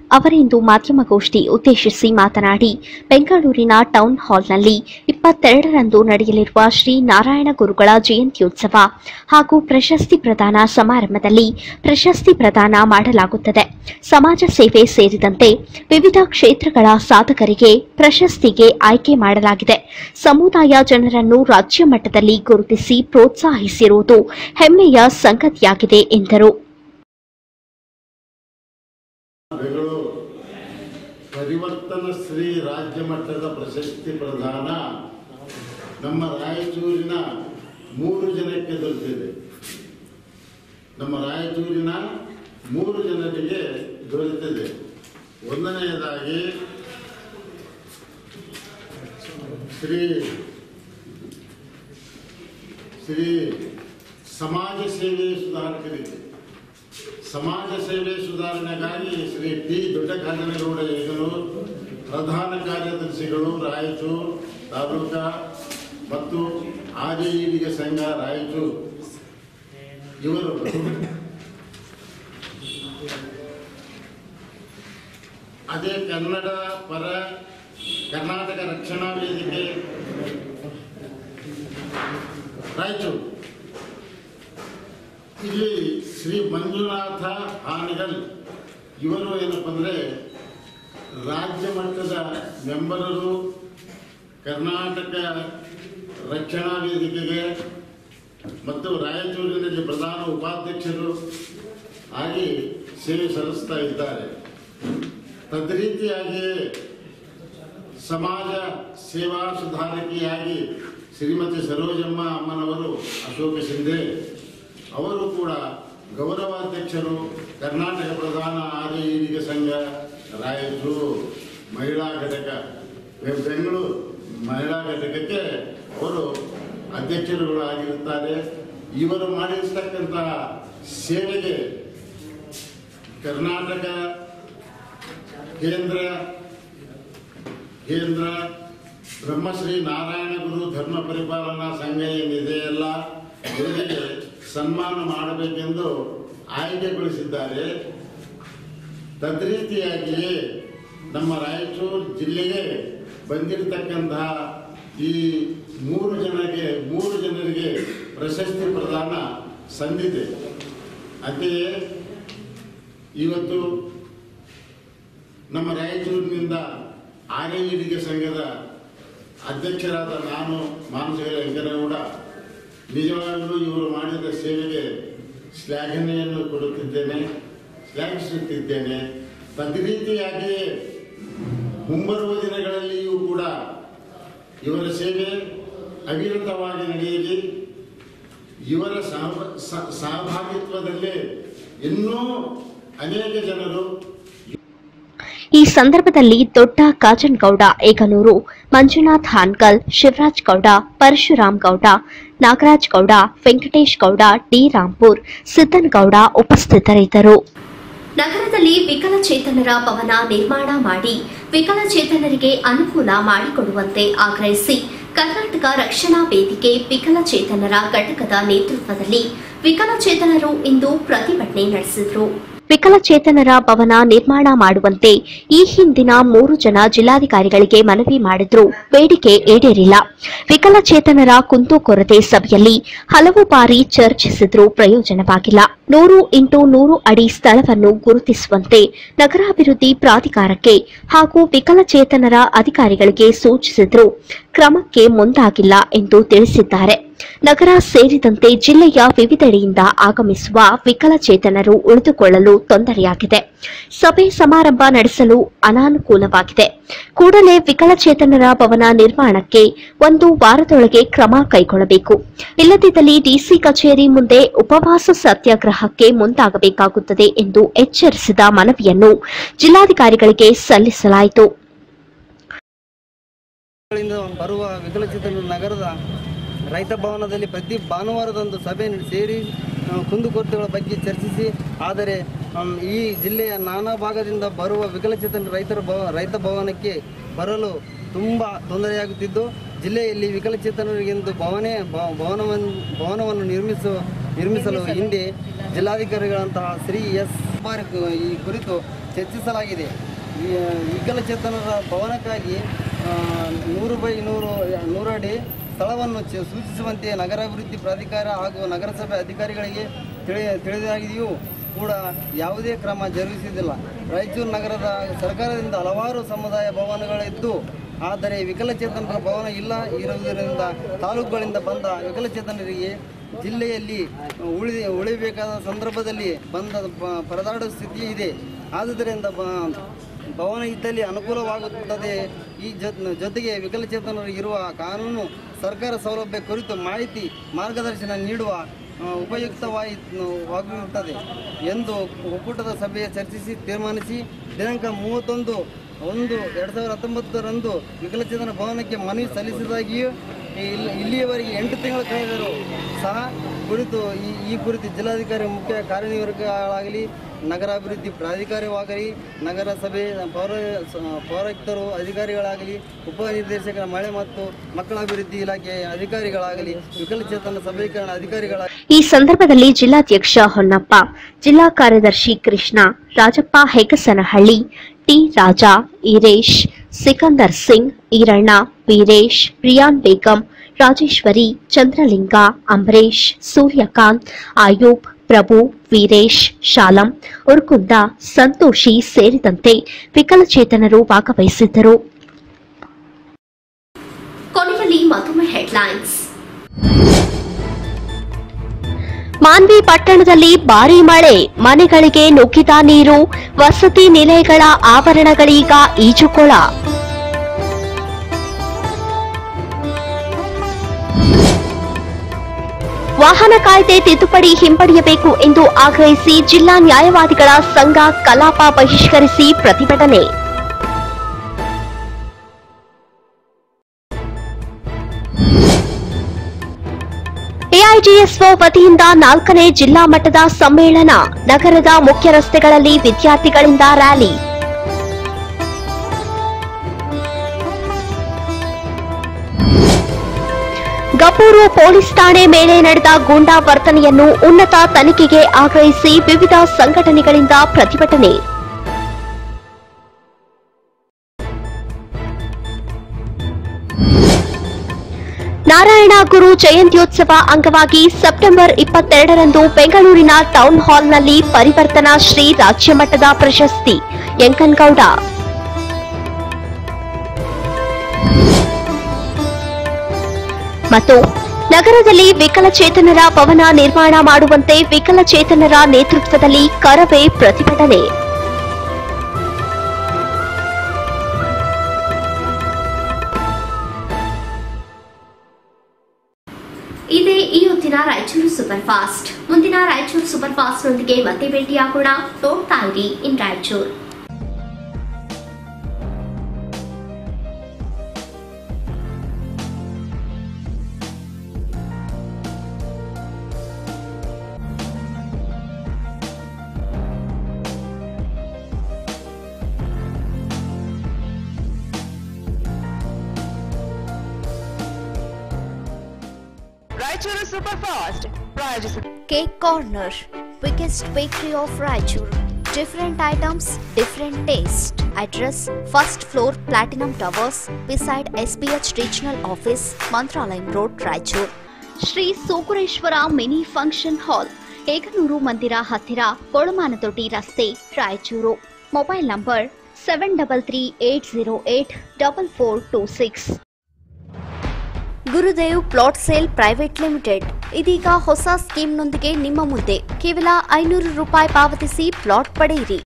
ಅವರಿಂದು ಮಾಧ್ಯಮಗೋಷ್ಠಿ ಉದ್ದೇಶಿಸಿ ಮಾತನಾಡಿ ಬೆಂಗಳೂರಿನ ಟೌನ್ ಹಾಲ್ನಲ್ಲಿ ಇಪ್ಪತ್ತೆರಡರಂದು ನಡೆಯಲಿರುವ ಶ್ರೀ ನಾರಾಯಣ ಗುರುಗಳ ಜಯಂತ್ಯೋತ್ಸವ ಹಾಗೂ ಪ್ರಶಸ್ತಿ ಪ್ರದಾನ ಸಮಾರಂಭದಲ್ಲಿ ಪ್ರಶಸ್ತಿ ಪ್ರದಾನ ಮಾಡಲಾಗುತ್ತದೆ ಸಮಾಜ ಸೇವೆ ಸೇರಿದಂತೆ ವಿವಿಧ ಕ್ಷೇತ್ರಗಳ ಸಾಧಕರಿಗೆ ಪ್ರಶಸ್ತಿಗೆ ಆಯ್ಕೆ ಮಾಡಲಾಗಿದೆ ಸಮುದಾಯ ಜನರನ್ನು ರಾಜ್ಯ ಮಟ್ಟದಲ್ಲಿ ಗುರುತಿಸಿ ಪ್ರೋತ್ಸಾಹಿಸಿರುವುದು ಹೆಮ್ಮೆಯ ಸಂಗತಿಯಾಗಿದೆ ಎಂದರು ಬೆಂಗಳೂರು ಪರಿವರ್ತನ ಶ್ರೀ ರಾಜ್ಯ ಮಟ್ಟದ ಪ್ರಶಸ್ತಿ ಪ್ರದಾನ ನಮ್ಮ ರಾಯಚೂರಿನ ಮೂರು ಜನಕ್ಕೆ ದೊರೆತಿದೆ ನಮ್ಮ ರಾಯಚೂರಿನ ಮೂರು ಜನರಿಗೆ ದೊರೆತಿದೆ ಒಂದನೆಯದಾಗಿ ಶ್ರೀ ಶ್ರೀ ಸಮಾಜ ಸೇವೆ ಸುಧಾರಕರಿಗೆ ಸಮಾಜ ಸೇವೆ ಸುಧಾರಣೆಗಾಗಿ ಶ್ರೀ ಟಿ ದೊಡ್ಡಕಾಜನಗೌಡ ಯಗನೂರು ಪ್ರಧಾನ ಕಾರ್ಯದರ್ಶಿಗಳು ರಾಯಚೂರು ತಾಲೂಕಾ ಮತ್ತು ಆದಿವೀರಿಗೆ ಸಂಘ ರಾಯಚೂರು ಇವರು ಅದೇ ಕನ್ನಡ ಪರ ಕರ್ನಾಟಕ ರಕ್ಷಣಾ ವೇದಿಕೆ ರಾಯಚೂರು ಇಲ್ಲಿ ಶ್ರೀ ಮಂಜುನಾಥ ಹಾನಗಲ್ ಇವರು ಏನಪ್ಪ ಅಂದರೆ ರಾಜ್ಯ ಮಟ್ಟದ ಮೆಂಬರರು ಕರ್ನಾಟಕ ರಕ್ಷಣಾ ವೇದಿಕೆಗೆ ಮತ್ತು ರಾಯಚೂರಿನಲ್ಲಿ ಪ್ರಧಾನ ಉಪಾಧ್ಯಕ್ಷರು ಆಗಿ ಸೇವೆ ಸಲ್ಲಿಸ್ತಾ ಇದ್ದಾರೆ ತದ್ರೀತಿಯಾಗಿಯೇ ಸಮಾಜ ಸೇವಾ ಸುಧಾರಕಿಯಾಗಿ ಶ್ರೀಮತಿ ಸರೋಜಮ್ಮ ಅಮ್ಮನವರು ಅಶೋಕ ಶಿಂದೆ ಅವರು ಕೂಡ ಗೌರವಾಧ್ಯಕ್ಷರು ಕರ್ನಾಟಕ ಪ್ರಧಾನ ಆದಿ ಈಡಿಗ ಸಂಘ ರಾಯಚೂರು ಮಹಿಳಾ ಘಟಕ ಬೆ- ಬೆಂಗಳೂರು ಮಹಿಳಾ ಘಟಕಕ್ಕೆ ಅವರು ಅಧ್ಯಕ್ಷರುಗಳು ಆಗಿರುತ್ತಾರೆ ಇವರು ಮಾಡಿರ್ತಕ್ಕಂತಹ ಸೇವೆಗೆ ಕರ್ನಾಟಕ ಕೇಂದ್ರ ಕೇಂದ್ರ ಬ್ರಹ್ಮಶ್ರೀ ನಾರಾಯಣ ಗುರು ಧರ್ಮ ಪರಿಪಾಲನಾ ಸಂಘ ಏನಿದೆಯಲ್ಲ ಇವರಿಗೆ ಸನ್ಮಾನ ಮಾಡಬೇಕೆಂದು ಆಯ್ಕೆಗೊಳಿಸಿದ್ದಾರೆ ತದ್ರೀತಿಯಾಗಿಯೇ ನಮ್ಮ ರಾಯಚೂರು ಜಿಲ್ಲೆಗೆ ಬಂದಿರತಕ್ಕಂತಹ ಈ ಮೂರು ಜನರಿಗೆ ಮೂರು ಜನರಿಗೆ ಪ್ರಶಸ್ತಿ ಪ್ರದಾನ ಸಂದಿದೆ ಅಂತೆಯೇ ಇವತ್ತು ನಮ್ಮ ರಾಯಚೂರಿನಿಂದ ಆರ್ಯವೀಡಿಗೆ ಸಂಘದ ಅಧ್ಯಕ್ಷರಾದ ನಾನು ಮಾನಸಿಕ ವೆಂಕನಗೌಡ ನಿಜವಾಗಲೂ ಇವರು ಮಾಡಿದ ಸೇವೆಗೆ ಶ್ಲಾಘನೆಯನ್ನು ಕೊಡುತ್ತಿದ್ದೇನೆ ಶ್ಲಾಘಿಸುತ್ತಿದ್ದೇನೆ ತದ್ರೀತಿಯಾಗಿಯೇ ಮುಂಬರುವ ದಿನಗಳಲ್ಲಿಯೂ ಕೂಡ ಇವರ ಸೇವೆ ಅವಿರತವಾಗಿ ನಡೆಯಲಿ ಇವರ ಸಹ- ಸ- ಸಹಭಾಗಿತ್ವದಲ್ಲೇ ಇನ್ನೂ ಅನೇಕ ಜನರು ಈ ಸಂದರ್ಭದಲ್ಲಿ ದೊಡ್ಡ ಕಾಜನ್ಗೌಡ ಏಗನೂರು ಮಂಜುನಾಥ್ ಹಾನ್ಕಲ್ ಶಿವರಾಜ್ ಗೌಡ ಪರಶುರಾಮ್ ಗೌಡ ನಾಗರಾಜ್ ಗೌಡ ವೆಂಕಟೇಶ್ ಗೌಡ ಡಿ ರಾಂಪುರ್ ಸಿದ್ದನ್ ಗೌಡ ಉಪಸ್ಥಿತರಿದ್ದರು ನಗರದಲ್ಲಿ ವಿಕಲಚೇತನರ ಭವನ ನಿರ್ಮಾಣ ಮಾಡಿ ವಿಕಲಚೇತನರಿಗೆ ಅನುಕೂಲ ಮಾಡಿಕೊಡುವಂತೆ ಆಗ್ರಹಿಸಿ ಕರ್ನಾಟಕ ರಕ್ಷಣಾ ವೇದಿಕೆ ವಿಕಲಚೇತನರ ಘಟಕದ ನೇತೃತ್ವದಲ್ಲಿ ವಿಕಲಚೇತನರು ಇಂದು ಪ್ರತಿಭಟನೆ ನಡೆಸಿದರು ವಿಕಲಚೇತನರ ಭವನ ನಿರ್ಮಾಣ ಮಾಡುವಂತೆ ಈ ಹಿಂದಿನ ಮೂರು ಜನ ಜಿಲ್ಲಾಧಿಕಾರಿಗಳಿಗೆ ಮನವಿ ಮಾಡಿದ್ರೂ ಬೇಡಿಕೆ ಈಡೇರಿಲ್ಲ ವಿಕಲಚೇತನರ ಕುಂದುಕೊರತೆ ಸಭೆಯಲ್ಲಿ ಹಲವು ಬಾರಿ ಚರ್ಚಿಸಿದ್ರೂ ಪ್ರಯೋಜನವಾಗಿಲ್ಲ ನೂರು ಇಂಟು ನೂರು ಅಡಿ ಸ್ಥಳವನ್ನು ಗುರುತಿಸುವಂತೆ ನಗರಾಭಿವೃದ್ಧಿ ಪ್ರಾಧಿಕಾರಕ್ಕೆ ಹಾಗೂ ವಿಕಲಚೇತನರ ಅಧಿಕಾರಿಗಳಿಗೆ ಸೂಚಿಸಿದ್ರೂ ಕ್ರಮಕ್ಕೆ ಮುಂದಾಗಿಲ್ಲ ಎಂದು ತಿಳಿಸಿದ್ದಾರೆ ನಗರ ಸೇರಿದಂತೆ ಜಿಲ್ಲೆಯ ವಿವಿಧೆಡೆಯಿಂದ ಆಗಮಿಸುವ ವಿಕಲಚೇತನರು ಉಳಿದುಕೊಳ್ಳಲು ತೊಂದರೆಯಾಗಿದೆ ಸಭೆ ಸಮಾರಂಭ ನಡೆಸಲು ಅನಾನುಕೂಲವಾಗಿದೆ ಕೂಡಲೇ ವಿಕಲಚೇತನರ ಭವನ ನಿರ್ಮಾಣಕ್ಕೆ ಒಂದು ವಾರದೊಳಗೆ ಕ್ರಮ ಕೈಗೊಳ್ಳಬೇಕು ಇಲ್ಲದಿದ್ದಲ್ಲಿ ಡಿಸಿ ಕಚೇರಿ ಮುಂದೆ ಉಪವಾಸ ಸತ್ಯಾಗ್ರಹಕ್ಕೆ ಮುಂದಾಗಬೇಕಾಗುತ್ತದೆ ಎಂದು ಎಚ್ಚರಿಸಿದ ಮನವಿಯನ್ನು ಜಿಲ್ಲಾಧಿಕಾರಿಗಳಿಗೆ ಸಲ್ಲಿಸಲಾಯಿತು ಗಳಿಂದ ಬರುವ ವಿಕಲಚೇತನ ನಗರದ ರೈತ ಭವನದಲ್ಲಿ ಪ್ರತಿ ಭಾನುವಾರದಂದು ಸಭೆ ನಡೆಸಿ- ಸೇರಿ ಆ, ಕುಂದುಕೊರತೆಗಳ ಬಗ್ಗೆ ಚರ್ಚಿಸಿ ಆದರೆ ಆಮ್, ಈ ಜಿಲ್ಲೆಯ ನಾನಾ ಭಾಗದಿಂದ ಬರುವ ವಿಕಲಚೇತನ ರೈತರ ಭವ ರೈತ ಭವನಕ್ಕೆ ಬರಲು ತುಂಬ ತೊಂದರೆಯಾಗುತ್ತಿದ್ದು ಜಿಲ್ಲೆಯಲ್ಲಿ ವಿಕಲಚೇತನರಿಗೆಂದು ಭವನೇ ಭ- ಭವನವನ್ನು ಭವನವನ್ನು ನಿರ್ಮಿಸುವ ನಿರ್ಮಿಸಲು ಹಿಂದೆ ಜಿಲ್ಲಾಧಿಕಾರಿಗಳಂತಹ ಶ್ರೀ ಎಸ್ ಬಾರಿ ಕು- ಈ ಕುರಿತು ಚರ್ಚಿಸಲಾಗಿದೆ ಈ ವಿಕಲಚೇತನರ ಭವನಕ್ಕಾಗಿ ಆ, ನೂರು ಬೈ ನೂರು ನೂರು ಅಡಿ ಸ್ಥಳವನ್ನು ಚ- ಸೂಚಿಸುವಂತೆ ನಗರಾಭಿವೃದ್ಧಿ ಪ್ರಾಧಿಕಾರ ಹಾಗೂ ನಗರಸಭೆ ಅಧಿಕಾರಿಗಳಿಗೆ ತಿಳಿ ತಿಳಿದಾಗಿದೆಯೂ ಕೂಡ ಯಾವುದೇ ಕ್ರಮ ಜರುಗಿಸುವುದಿಲ್ಲ ರಾಯಚೂರು ನಗರದ ಸರ್ಕಾರದಿಂದ ಹಲವಾರು ಸಮುದಾಯ ಭವನಗಳಿದ್ದು ಆದರೆ ವಿಕಲಚೇತನರ ಭವನ ಇಲ್ಲ ಇರುವುದರಿಂದ ತಾಲೂಕುಗಳಿಂದ ಬಂದ ವಿಕಲಚೇತನರಿಗೆ ಜಿಲ್ಲೆಯಲ್ಲಿ ಉಳಿ ಉಳಿಬೇಕಾದ ಸಂದರ್ಭದಲ್ಲಿ ಬಂದ ಪ- ಪರದಾಡುವ ಸ್ಥಿತಿ ಇದೆ ಆದುದರಿಂದ ಬ- ಭವನ ಇದ್ದಲ್ಲಿ ಅನುಕೂಲವಾಗುತ್ತದೆ ಈ ಜೊ- ಜೊತೆಗೆ ವಿಕಲಚೇತನರು ಇರುವ ಕಾನೂನು ಸರ್ಕಾರ ಸೌಲಭ್ಯ ಕುರಿತು ಮಾಹಿತಿ ಮಾರ್ಗದರ್ಶನ ನೀಡುವ ಆ, ಉಪಯುಕ್ತವಾಗಿರುತ್ತದೆ ಎಂದು ಒಕ್ಕೂಟದ ಸಭೆಯ ಚರ್ಚಿಸಿ ತೀರ್ಮಾನಿಸಿ ದಿನಾಂಕ ಮೂವತ್ತೊಂದು ಒಂದು ಎರಡು ಸಾವಿರದ ಹತ್ತೊಂಬತ್ತರಂದು ವಿಕಲಚೇತನ ಭವನಕ್ಕೆ ಮನವಿ ಸಲ್ಲಿಸಿದಾಗಿಯೂ ಇಲ್ಲಿ ಇಲ್ಲಿಯವರೆಗೆ ಎಂಟು ತಿಂಗಳು ಕಳೆದರೂ ಸಹ ಕುರಿತು ಈ ಈ ಕುರಿತು ಜಿಲ್ಲಾಧಿಕಾರಿ ಮುಖ್ಯ ಕಾರ್ಯನಿರ್ವಾಹಕರಾಗಲಿ ನಗರಾಭಿವೃದ್ಧಿ ಪ್ರಾಧಿಕಾರವಾಗಲಿ ನಗರಸಭೆ ಪೌರ ಪೌರಾಯುಕ್ತರು ಅಧಿಕಾರಿಗಳಾಗಲಿ ಉಪನಿರ್ದೇಶಕರ ಮಳೆ ಮತ್ತು ಮಕ್ಕಳ ಅಭಿವೃದ್ಧಿ ಇಲಾಖೆಯ ಅಧಿಕಾರಿಗಳಾಗಲಿ ವಿಕಲಚೇತನ ಸಬಲೀಕರಣ ಅಧಿಕಾರಿಗಳ ಈ ಸಂದರ್ಭದಲ್ಲಿ ಜಿಲ್ಲಾಧ್ಯಕ್ಷ ಹೊನ್ನಪ್ಪ ಜಿಲ್ಲಾ ಕಾರ್ಯದರ್ಶಿ ಕೃಷ್ಣ ರಾಜಪ್ಪ ಹೆಗಸನಹಳ್ಳಿ ಟಿ ರಾಜಾ ಈರೇಶ್ ಸಿಕಂದರ್ ಸಿಂಗ್ ಈರಣ್ಣ ವೀರೇಶ್ ರಿಯಾನ್ ಬೇಗಂ ರಾಜೇಶ್ವರಿ ಚಂದ್ರಲಿಂಗ ಅಂಬರೀಶ್ ಸೂರ್ಯಕಾಂತ್ ಆಯೂಬ್ ಪ್ರಭು ವೀರೇಶ್ ಶಾಲಂ ಉರ್ಕುಂದ ಸಂತೋಷಿ ಸೇರಿದಂತೆ ವಿಕಲಚೇತನರು ಭಾಗವಹಿಸಿದ್ದರು ಕೊನೆಯಲ್ಲಿ ಮತ್ತೊಮ್ಮೆ ಹೆಡ್ಲೈನ್ಸ್ ಮಾನ್ವಿ ಪಟ್ಟಣದಲ್ಲಿ ಭಾರೀ ಮಳೆ ಮನೆಗಳಿಗೆ ನುಗ್ಗಿದ ನೀರು ವಸತಿ ನಿಲಯಗಳ ಆವರಣಗಳೀಗ ಈಜುಕೊಳ ವಾಹನ ಕಾಯ್ದೆ ತಿದ್ದುಪಡಿ ಹಿಂಪಡೆಯಬೇಕು ಎಂದು ಆಗ್ರಹಿಸಿ ಜಿಲ್ಲಾ ನ್ಯಾಯವಾದಿಗಳ ಸಂಘ ಕಲಾಪ ಬಹಿಷ್ಕರಿಸಿ ಪ್ರತಿಭಟನೆ ಎಐಜಿಎಸ್ಒ ವತಿಯಿಂದ ನಾಲ್ಕನೇ ಜಿಲ್ಲಾ ಮಟ್ಟದ ಸಮ್ಮೇಳನ ನಗರದ ಮುಖ್ಯ ರಸ್ತೆಗಳಲ್ಲಿ ವಿದ್ಯಾರ್ಥಿಗಳಿಂದ ರ್ಯಾಲಿ ಗಪೂರು ಪೊಲೀಸ್ ಠಾಣೆ ಮೇಲೆ ನಡೆದ ಗೂಂಡಾ ವರ್ತನೆಯನ್ನು ಉನ್ನತ ತನಿಖೆಗೆ ಆಗ್ರಹಿಸಿ ವಿವಿಧ ಸಂಘಟನೆಗಳಿಂದ ಪ್ರತಿಭಟನೆ ನಾರಾಯಣ ಗುರು ಜಯಂತ್ಯೋತ್ಸವ ಅಂಗವಾಗಿ ಸೆಪ್ಟೆಂಬರ್ ಇಪ್ಪತ್ತೆರಡರಂದು ಬೆಂಗಳೂರಿನ ಟೌನ್ ಹಾಲ್ನಲ್ಲಿ ಪರಿವರ್ತನಾ ಶ್ರೀ ರಾಜ್ಯ ಮಟ್ಟದ ಪ್ರಶಸ್ತಿ ಯಂಕನ್ಗೌಡ ಮತ್ತು ನಗರದಲ್ಲಿ ವಿಕಲಚೇತನರ ಭವನ ನಿರ್ಮಾಣ ಮಾಡುವಂತೆ ವಿಕಲಚೇತನರ ನೇತೃತ್ವದಲ್ಲಿ ಕರವೇ ಪ್ರತಿಭಟನೆ ಇದೇ ಈ ಹೊತ್ತಿನ ರಾಯಚೂರು ಸೂಪರ್ ಫಾಸ್ಟ್ ಮುಂದಿನ ರಾಯಚೂರು ಸೂಪರ್ ಫಾಸ್ಟ್ ನೊಂದಿಗೆ ಮತ್ತೆ ಭೇಟಿಯಾಗೋಣ ನೋಡ್ತಾ ಇರಿ in Raichur Raichur super fast ಪ್ರಾಯೋಜಿಸಿದ Cake Corner, biggest bakery of Raichur. Different items, different taste. Address first floor Platinum Towers beside SBH Regional Office, Mantralayam Road, Raichur. Shri Sokureshwara mini function hall Yeganur ಮಂದಿರ ಹತ್ತಿರ ಕೊಳಮಾನದೊಡ್ಡಿ ರಸ್ತೆ Raichur mobile number seven double three eight zero eight double four two six Gurudev plot sale private limited ಇದೀಗ ಹೊಸ ಸ್ಕೀಮ್ನೊಂದಿಗೆ ನಿಮ್ಮ ಮುಂದೆ ಕೇವಲ ಐನೂರು ರೂಪಾಯಿ ಪಾವತಿಸಿ ಪ್ಲಾಟ್ ಪಡೆಯಿರಿ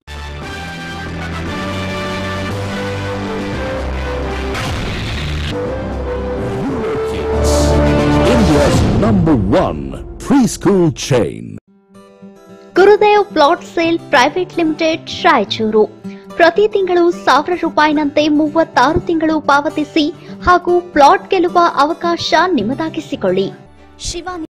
India's number one preschool chain. Gurudev plot sale private limited Raichur ಪ್ರತಿ ತಿಂಗಳು ಸಾವಿರ ರೂಪಾಯಿನಂತೆ ಮೂವತ್ತಾರು ತಿಂಗಳು ಪಾವತಿಸಿ ಹಾಗೂ ಪ್ಲಾಟ್ ಗೆಲ್ಲುವ ಅವಕಾಶ ನಿಮ್ಮದಾಗಿಸಿಕೊಳ್ಳಿ ಶಿವಾನಿ